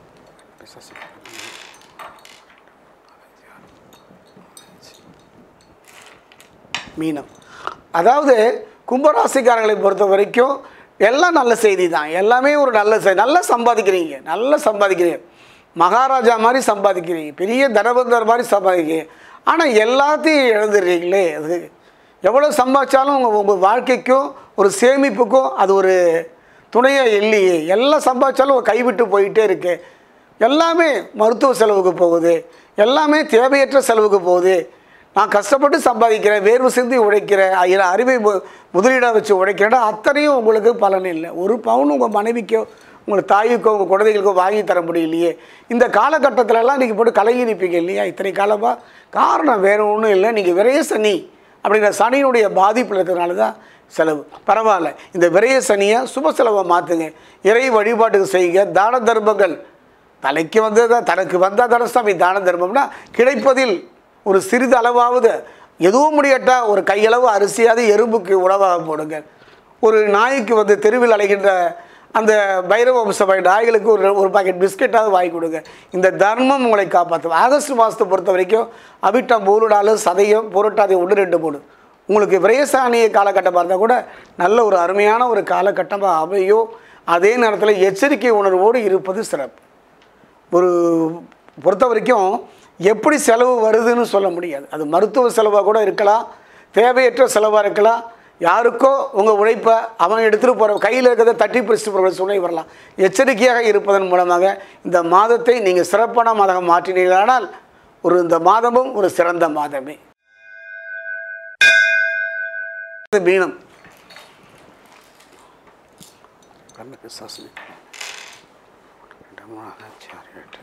Speaker 1: மீனம் அதாவது கும்பராசிக்காரர்களை பொறுத்த வரைக்கும் எல்லாம் நல்ல செய்தி தான் எல்லாமே ஒரு நல்ல செய்தி நல்லா சம்பாதிக்கிறீங்க நல்லா சம்பாதிக்கிறீங்க மகாராஜா மாதிரி சம்பாதிக்கிறீங்க பெரிய தனபந்தர் மாதிரி சம்பாதிக்கிறீங்க ஆனால் எல்லாத்தையும் இழந்துடுறீங்களே அது எவ்வளோ சம்பாதிச்சாலும் உங்கள் உங்கள் வாழ்க்கைக்கும் ஒரு சேமிப்புக்கும் அது ஒரு துணையாக இல்லையே எல்லாம் சம்பாதிச்சாலும் ஒரு கைவிட்டு போயிட்டே இருக்கு எல்லாமே மருத்துவ செலவுக்கு போகுது எல்லாமே தேவையற்ற செலவுக்கு போகுது நான் கஷ்டப்பட்டு சம்பாதிக்கிறேன் வேர்வு சிந்தி உழைக்கிறேன் ஐயா அறிவை மு- முதலீடாக வச்சு உழைக்கிறேன்னா அத்தனையும் உங்களுக்கு பலன் இல்லை ஒரு பவுன் உங்கள் மனைவிக்கோ உங்கள் தாய்க்கோ உங்கள் குழந்தைகளுக்கோ வாங்கி தர முடியலையே இந்த காலகட்டத்திலலாம் நீங்கள் போட்டு கலங்கி நிற்பீங்க இல்லையா இத்தனை காலமாக காரணம் வேறு ஒன்றும் இல்லை நீங்கள் விரைய சனி அப்படிங்கிற சனியினுடைய பாதிப்பில் இருக்கிறதுனால தான் செலவு பரவாயில்ல இந்த விரைய சனியை சுப செலவை மாற்றுங்க இறை வழிபாட்டுக்கு செய்யுங்க தான தர்மங்கள் தலைக்கு வந்தது தனக்கு வந்தால் தானே சாமி தான தர்மம்னா கிடைப்பதில் ஒரு சிறிது அளவாவது எதுவும் முடியட்டா ஒரு கையளவு அரிசியாவது எறும்புக்கு உணவாக போடுங்க ஒரு நாய்க்கு வந்து தெருவில் அலைகின்ற அந்த பைரவ வம்ச நாய்களுக்கு ஒரு ஒரு பாக்கெட் பிஸ்கெட்டாவது வாங்கி கொடுங்க இந்த தர்மம் உங்களை காப்பாற்றும் ஆகஸ்ட் மாதத்தை பொறுத்த வரைக்கும் அவிட்டம் மூணுடாலும் சதயம் புரட்டாதி ஒன்று ரெண்டு மூணு உங்களுக்கு விரயசானிய காலகட்டமாக இருந்தால் கூட நல்ல ஒரு அருமையான ஒரு காலகட்டமாக அமையும் அதே நேரத்தில் எச்சரிக்கை உணர்வோடு இருப்பது சிறப்பு ஒரு பொறுத்த வரைக்கும் எப்படி செலவு வருதுன்னு சொல்ல முடியாது அது மருத்துவ செலவாக கூட இருக்கலாம் தேவையற்ற செலவாக இருக்கலாம் யாருக்கோ உங்கள் உழைப்பை அவன் எடுத்துகிட்டு போகிற கையில் இருக்கிறத தட்டி பிடிச்சிட்டு போகிற சூழ்நிலை வரலாம் எச்சரிக்கையாக இருப்பதன் மூலமாக இந்த மாதத்தை நீங்கள் சிறப்பான மாதமாக மாற்றினீர்களானால் ஒரு இந்த மாதமும் ஒரு சிறந்த மாதமே இது மீனம் கண்ணுக்கு சாசனை ரெண்டு மூணு அஞ்சு ஆறு எட்டு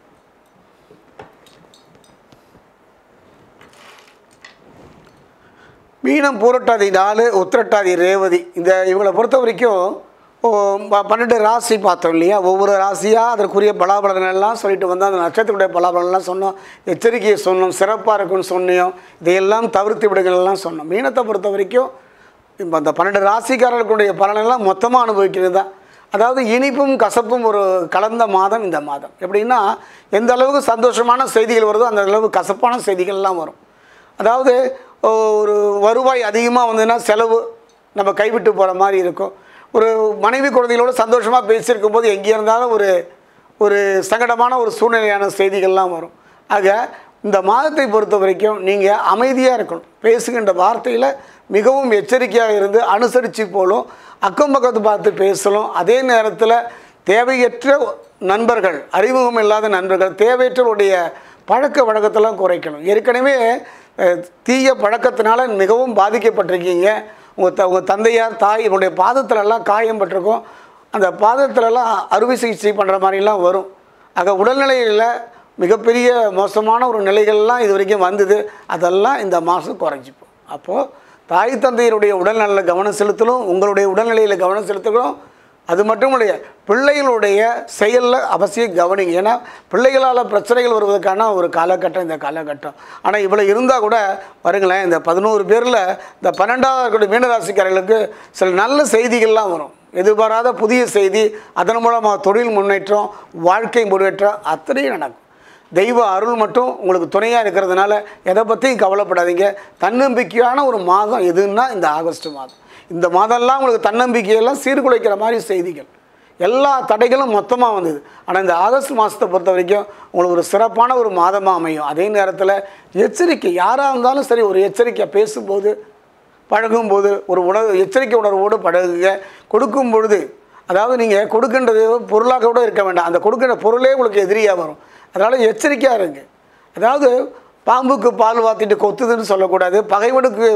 Speaker 1: மீனம் பூரட்டாதி நாலு உத்திரட்டாதி ரேவதி இந்த இவங்களை பொறுத்த வரைக்கும் ஓ, ப- பன்னெண்டு ராசி பார்த்தோம் இல்லையா ஒவ்வொரு ராசியாக அதற்குரிய பலாபலன்கள் எல்லாம் சொல்லிட்டு வந்தோம் அந்த நட்சத்திரத்துடைய பலாபலன்லாம் சொன்னோம் எச்சரிக்கையை சொன்னோம் சிறப்பாக இருக்குன்னு சொன்னோம் இதையெல்லாம் தவிர்த்து விடுங்கள்லாம் சொன்னோம் மீனத்தை பொறுத்த வரைக்கும் இப்போ அந்த பன்னெண்டு ராசிக்காரர்களுடைய பலனெல்லாம் மொத்தமாக அனுபவிக்கிறது தான் அதாவது இனிப்பும் கசப்பும் ஒரு கலந்த மாதம் இந்த மாதம் எப்படின்னா எந்த அளவுக்கு சந்தோஷமான செய்திகள் வருதோ அந்த அளவுக்கு கசப்பான செய்திகள்லாம் வரும் அதாவது ஒரு வருவாய் அதிகமாக வந்ததுன்னா செலவு நம்ம கைவிட்டு போகிற மாதிரி இருக்கும் ஒரு மனைவி குழந்தைகளோட சந்தோஷமாக பேசியிருக்கும் போது எங்கே இருந்தாலும் ஒரு ஒரு சங்கடமான ஒரு சூழ்நிலையான செய்திகள்லாம் வரும் ஆக இந்த மாதத்தை பொறுத்த வரைக்கும் நீங்கள் அமைதியாக இருக்கணும் பேசுகின்ற வார்த்தையில் மிகவும் எச்சரிக்கையாக இருந்து அனுசரித்து போலும் அக்கம் பக்கத்து பார்த்து பேசணும் அதே நேரத்தில் தேவையற்ற நண்பர்கள் அறிமுகம் இல்லாத நண்பர்கள் தேவையற்றவருடைய பழக்க வழக்கத்தெல்லாம் குறைக்கணும் ஏற்கனவே அஹ், தீய பழக்கத்தினால மிகவும் பாதிக்கப்பட்டிருக்கீங்க உங்கள் த உங்கள் தந்தையார் தாய் இவருடைய பாதத்துலலாம் காயம் பட்டிருக்கும் அந்த பாதத்துலலாம் அறுவை சிகிச்சை பண்ணுற மாதிரிலாம் வரும் ஆக உடல்நிலையில் மிகப்பெரிய மோசமான ஒரு நிலைகள்லாம் இது வரைக்கும் வந்தது அதெல்லாம் இந்த மாதம் குறைஞ்சிப்போம் அப்போது தாய் தந்தையருடைய உடல்நலில் கவனம் செலுத்தலும் உங்களுடைய உடல்நிலையில் கவனம் செலுத்தலும் அது மட்டும் இல்லையா பிள்ளைகளுடைய செயலில் அவசியம் கவனிங்க ஏன்னா பிள்ளைகளால் பிரச்சனைகள் வருவதற்கான ஒரு காலகட்டம் இந்த காலகட்டம் ஆனால் இவ்வளோ இருந்தால் கூட பாருங்களேன் இந்த பதினோரு பேரில் இந்த பன்னெண்டாவது மீனராசிக்காரர்களுக்கு சில நல்ல செய்திகள்லாம் வரும் எதிர்பாராத புதிய செய்தி அதன் மூலமாக தொழில் முன்னேற்றம் வாழ்க்கை முன்னேற்றம் அத்தனையும் நடக்கும் தெய்வ அருள் மட்டும் உங்களுக்கு துணையாக இருக்கிறதுனால எதை பற்றியும் கவலைப்படாதீங்க தன்னம்பிக்கையான ஒரு மாதம் எதுன்னா இந்த ஆகஸ்ட் மாதம் இந்த மாதம்லாம் உங்களுக்கு தன்னம்பிக்கையெல்லாம் சீர்குலைக்கிற மாதிரி செய்திகள் எல்லா தடைகளும் மொத்தமாக வந்தது ஆனால் இந்த ஆகஸ்ட் மாதத்தை பொறுத்த வரைக்கும் உங்களுக்கு ஒரு சிறப்பான ஒரு மாதமாக அமையும் அதே நேரத்தில் எச்சரிக்கை யாராக இருந்தாலும் சரி ஒரு எச்சரிக்கை பேசும்போது பழகும்போது ஒரு உணவு எச்சரிக்கை உணர்வோடு பழகுங்க கொடுக்கும் பொழுது அதாவது நீங்கள் கொடுக்கின்றது பொருளாக கூட இருக்க வேண்டாம் அந்த கொடுக்கின்ற பொருளே உங்களுக்கு எதிரியாக வரும் அதனால் எச்சரிக்கையாக இருங்க அதாவது பாம்புக்கு பால் வாத்திட்டு கொத்துதுன்னு சொல்லக்கூடாது பகைவனுக்கு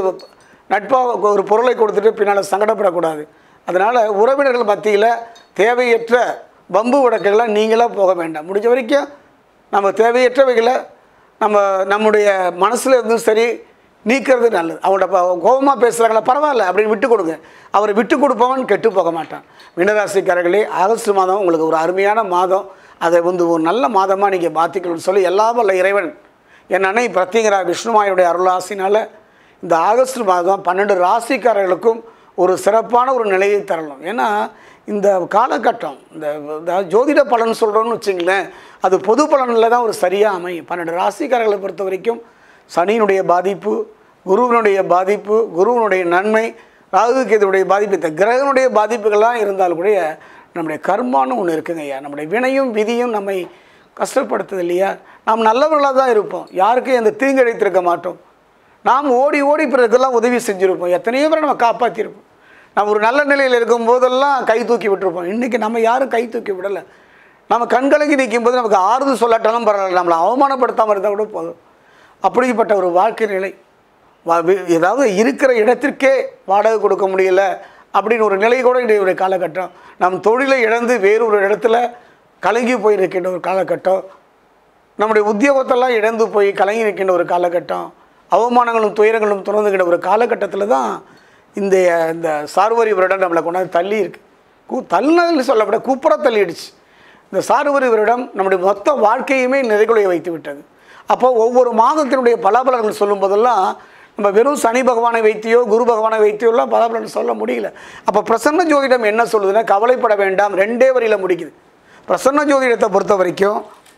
Speaker 1: நட்பாக ஒரு பொருளை கொடுத்துட்டு பின்னால் சங்கடப்படக்கூடாது அதனால் உறவினர்கள் மத்தியில் தேவையற்ற பம்பு வழக்குகளை நீங்களாக போக வேண்டாம் முடிஞ்ச வரைக்கும் நம்ம தேவையற்றவைகளை நம்ம நம்முடைய மனசில் இருந்தும் சரி நீக்கிறது நல்லது அவங்களோட ப- கோபமா பேசுகிறாங்களா பரவாயில்ல அப்படின்னு விட்டு கொடுங்க அவரை விட்டு கொடுப்பவன் கெட்டு போக மாட்டான் மீனராசிக்காரர்களே ஆகஸ்ட் மாதம் உங்களுக்கு ஒரு அருமையான மாதம் அதை வந்து ஒரு நல்ல மாதமாக நீங்கள் மாற்றிக்கணும்னு சொல்லி எல்லாம் வல்ல இறைவன் என் அன்னை பிரத்திங்கரா விஷ்ணுமாயுடைய அருளாசினால் இந்த ஆகஸ்ட் மாதம் பன்னெண்டு ராசிக்காரர்களுக்கும் ஒரு சிறப்பான ஒரு நிலையை தரணும் ஏன்னா இந்த காலகட்டம் இந்த இந்த ஜோதிட பலன் சொல்கிறோன்னு வச்சுங்களேன் அது பொது பலனில் தான் ஒரு சரியாக அமையும் பன்னெண்டு ராசிக்காரர்களை பொறுத்த வரைக்கும் சனியினுடைய பாதிப்பு குருவினுடைய பாதிப்பு குருவினுடைய நன்மை ராகு கேதுவுடைய பாதிப்பு இந்த கிரகனுடைய பாதிப்புகள்லாம் இருந்தால் கூட நம்முடைய கர்மான்னு ஒன்று இருக்குங்க ஐயா நம்முடைய வினையும் விதியும் நம்மை கஷ்டப்படுத்துது இல்லையா நாம் நல்லவர்களாக தான் இருப்போம் யாருக்கும் எந்த தீங்கிழைத்திருக்க மாட்டோம் நாம் ஓடி ஓடி பிறகுலாம் உதவி செஞ்சுருப்போம் எத்தனையோ பேரை நம்ம காப்பாற்றிருப்போம் நம்ம ஒரு நல்ல நிலையில் இருக்கும் போதெல்லாம் கை தூக்கி விட்டுருப்போம் இன்றைக்கி நம்ம யாரும் கை தூக்கி விடலை நம்ம கண்கலங்கி நிற்கும் போது நமக்கு ஆறுதல் சொல்லாட்டாலும் பரவாயில்ல நம்மளை அவமானப்படுத்தாமல் இருந்தால் கூட போதும் அப்படிப்பட்ட ஒரு வாழ்க்கை நிலை வா- வி- ஏதாவது இருக்கிற இடத்திற்கே வாடகை கொடுக்க முடியல அப்படின்னு ஒரு நிலை கூட இன்றைய காலகட்டம் நம் தொழிலை இழந்து வேறொரு இடத்துல கலங்கி போயிருக்கின்ற ஒரு காலகட்டம் நம்முடைய உத்தியோகத்தெல்லாம் இழந்து போய் கலங்கி நிற்கின்ற ஒரு காலகட்டம் அவமானங்களும் துயரங்களும் தொடர்ந்துகின்ற ஒரு காலகட்டத்தில் தான் இந்த இந்த சார்வரி வருடம் நம்மளை கொண்டாந்து தள்ளி இருக்கு கூ தள்ளினதில் சொல்லப்பட கூப்புற தள்ளிடுச்சு இந்த சார்வரி வருடம் நம்முடைய மொத்த வாழ்க்கையுமே நிறைகுலைய வைத்து விட்டது அப்போ ஒவ்வொரு மாதத்தினுடைய பலாபலன்கள் சொல்லும் போதெல்லாம் நம்ம வெறும் சனி பகவானை வைத்தியோ குரு பகவானை வைத்தியோலாம் பலாபலன் சொல்ல முடியல அப்போ பிரசன்ன ஜோதிடம் என்ன சொல்லுதுன்னா கவலைப்பட வேண்டாம் ரெண்டே வரியில் முடிக்குது பிரசன்ன ஜோதிடத்தை பொறுத்த வரைக்கும்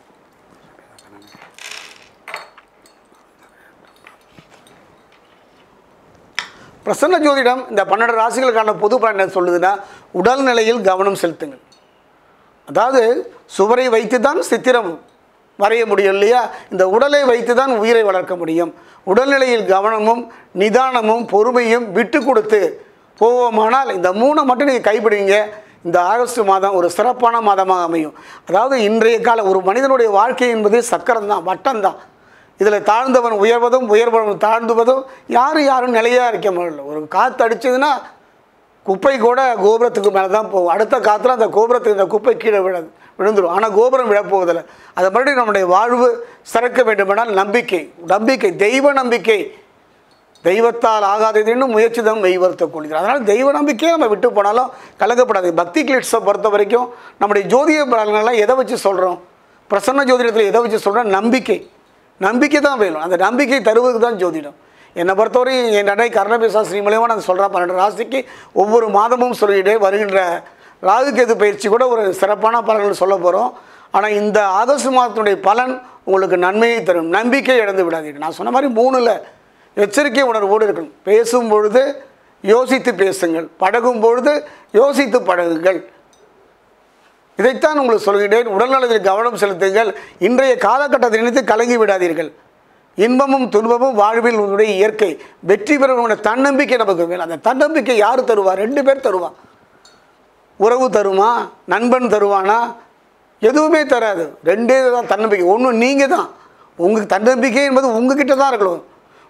Speaker 1: பிரசன்ன ஜோதிடம் இந்த பன்னெண்டு ராசிகளுக்கான பொது பலன் என்ன சொல்லுதுன்னா உடல்நிலையில் கவனம் செலுத்துங்கள் அதாவது சுவரை வைத்து தான் சித்திரம் வரைய முடியும் இல்லையா இந்த உடலை வைத்து தான் உயிரை வளர்க்க முடியும் உடல்நிலையில் கவனமும் நிதானமும் பொறுமையும் விட்டு கொடுத்து போவோமானால் இந்த மூணை மட்டும் நீங்கள் கைப்பிடிங்க இந்த ஆகஸ்ட் மாதம் ஒரு சிறப்பான மாதமாக அமையும் அதாவது இன்றைய கால ஒரு மனிதனுடைய வாழ்க்கை என்பது சக்கரம் தான் வட்டம் தான் இதில் தாழ்ந்தவன் உயர்வதும் உயர்வவன் தாழ்ந்துவதும் யாரும் யாரும் நிலையாக இருக்க முடியல ஒரு காற்று அடிச்சதுன்னா குப்பை கூட கோபுரத்துக்கு மேலே தான் போகும் அடுத்த காற்றுல அந்த கோபுரத்துக்கு இந்த குப்பை கீழே விழாது விழுந்துடும் ஆனால் கோபுரம் விழப்போவதில்லை அதை மறுபடியும் நம்முடைய வாழ்வு சிறக்க வேண்டுமென்றால் நம்பிக்கை நம்பிக்கை தெய்வ நம்பிக்கை தெய்வத்தால் ஆகாததுன்னு முயற்சி தான் மெய்வருத்த கொள்கிறார் அதனால் தெய்வ நம்பிக்கையை நம்ம விட்டு போனாலும் கலங்கப்படாது பக்தி கிளிட்ஸை பொறுத்த வரைக்கும் நம்முடைய ஜோதிட பலன்கள்லாம் எதை வச்சு சொல்கிறோம் பிரசன்ன ஜோதிடத்தில் எதை வச்சு சொல்கிறோம் நம்பிக்கை நம்பிக்கை தான் வேணும் அந்த நம்பிக்கை தருவதுக்கு தான் ஜோதிடம் என்னை பொறுத்தவரையும் என் நடை கர்ணபிசா ஸ்ரீ மூலியமாக நான் சொல்கிறேன் பன்னெண்டு ராசிக்கு ஒவ்வொரு மாதமும் சொல்லிட்டு வருகின்ற ராகுகேது பயிற்சி கூட ஒரு சிறப்பான பலன்கள் சொல்ல போகிறோம் ஆனால் இந்த ஆகஸ்ட் மாதத்தினுடைய பலன் உங்களுக்கு நன்மையை தரும் நம்பிக்கை இழந்து விடாதீங்க நான் சொன்ன மாதிரி மூணில் எச்சரிக்கை உணர்வோடு இருக்கணும் பேசும் பொழுது யோசித்து பேசுங்கள் பழகும் பொழுது யோசித்து பழகுங்கள் இதைத்தான் உங்களுக்கு சொல்கிறேன் உடல்நலத்தில் கவனம் செலுத்துங்கள் இன்றைய காலகட்டத்தை நினைத்து கலங்கி விடாதீர்கள் இன்பமும் துன்பமும் வாழ்வில் உன்னுடைய இயற்கை வெற்றி பெறுவனுடைய தன்னம்பிக்கை நமக்கு வேணும் அந்த தன்னம்பிக்கை யார் தருவா ரெண்டு பேர் தருவா உறவு தருமா நண்பன் தருவானா எதுவுமே தராது ரெண்டே தான் தன்னம்பிக்கை ஒன்று நீங்கள் தான் உங்களுக்கு தன்னம்பிக்கை என்பது உங்ககிட்ட தான் இருக்கணும்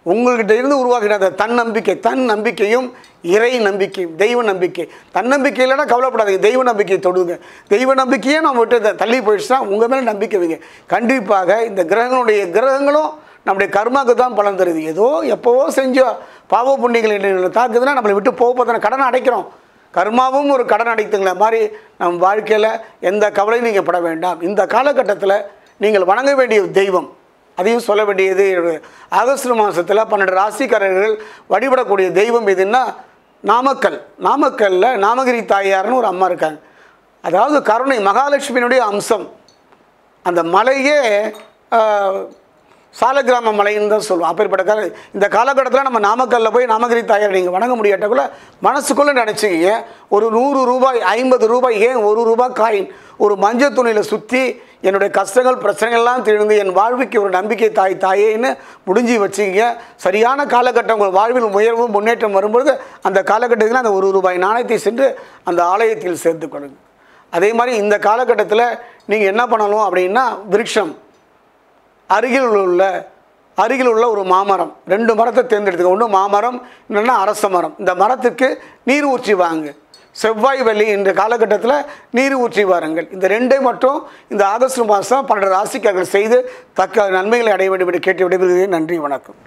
Speaker 1: உங்கள்கிட்ட இருந்து உருவாகின அந்த தன்னம்பிக்கை தன் நம்பிக்கையும் இறை நம்பிக்கையும் தெய்வ நம்பிக்கை தன்னம்பிக்கை இல்லைன்னா கவலைப்படாதீங்க தெய்வ நம்பிக்கையை தொடுங்க தெய்வ நம்பிக்கையே நம்ம விட்டு த- தள்ளி போயிடுச்சுன்னா உங்கள் மேலே நம்பிக்கை வைங்க கண்டிப்பாக இந்த கிரகங்களுடைய கிரகங்களும் நம்முடைய கர்மாவுக்கு தான் பலன் தருது ஏதோ எப்போவோ செஞ்சோ பாவ புண்ணியங்கள் என்னை தாக்குதுன்னா நம்மளை விட்டு போக பார்த்தா கடனை அடைக்கிறோம் கர்மாவும் ஒரு கடன் அடைத்துங்கள மாதிரி நம் வாழ்க்கையில் எந்த கவலையும் நீங்கள் பட வேண்டாம் இந்த காலகட்டத்தில் நீங்கள் வணங்க வேண்டிய தெய்வம் அதையும் சொல்ல வேண்டியது ஆகஸ்ட் மாதத்தில் பன்னெண்டு ராசிக்காரர்கள் வழிபடக்கூடிய தெய்வம் எதுன்னா நாமக்கல் நாமக்கல்ல நாமகிரி தாயார்னு ஒரு அம்மா இருக்காங்க அதாவது கருணை மகாலட்சுமியினுடைய அம்சம் அந்த மலையே ஆஹ், சாலக்கிராம மலைன்னு தான் சொல்லுவோம் அப்பேற்பட்ட கால இந்த காலகட்டத்தில் நம்ம நாமக்கல்ல போய் நாமகிரி தாயார் நீங்கள் வணங்க முடியாட்டக்குள்ள மனசுக்குள்ளே நினச்சிக்கிங்க ஒரு நூறு ரூபாய் ஐம்பது ரூபாய் ஏன் ஒரு ரூபாய் காயின் ஒரு மஞ்சள் துணியில் சுற்றி என்னுடைய கஷ்டங்கள் பிரச்சனைகள்லாம் தீர்ந்து என் வாழ்வுக்கு ஒரு நம்பிக்கை தாய் தாயேன்னு முடிஞ்சு வச்சுக்கிங்க சரியான காலகட்டம் உங்கள் வாழ்வில் உயர்வும் முன்னேற்றம் வரும்பொழுது அந்த காலகட்டத்தில் அந்த ஒரு ரூபாய் நாணயத்தை சென்று அந்த ஆலயத்தில் சேர்த்து கொள்ளுங்க அதே மாதிரி இந்த காலகட்டத்தில் நீங்கள் என்ன பண்ணணும் அப்படின்னா விருட்சம் அருகில் உள்ள அருகில் உள்ள ஒரு மாமரம் ரெண்டு மரத்தை தேர்ந்தெடுத்துக்க ஒன்று மாமரம் இல்லைன்னா அரச மரம் இந்த மரத்துக்கு நீர் ஊற்றி வாங்க செவ்வாய் வெள்ளி என்ற காலகட்டத்தில் நீர் ஊற்றி வாருங்கள் இந்த ரெண்டை மட்டும் இந்த ஆகஸ்ட் மாதம் பன்னெண்டு ராசிக்காரர்கள் செய்து தக்க நன்மைகளை அடைய வேண்டும் என்று கேட்டு விடைபெறுகிறேன் நன்றி வணக்கம்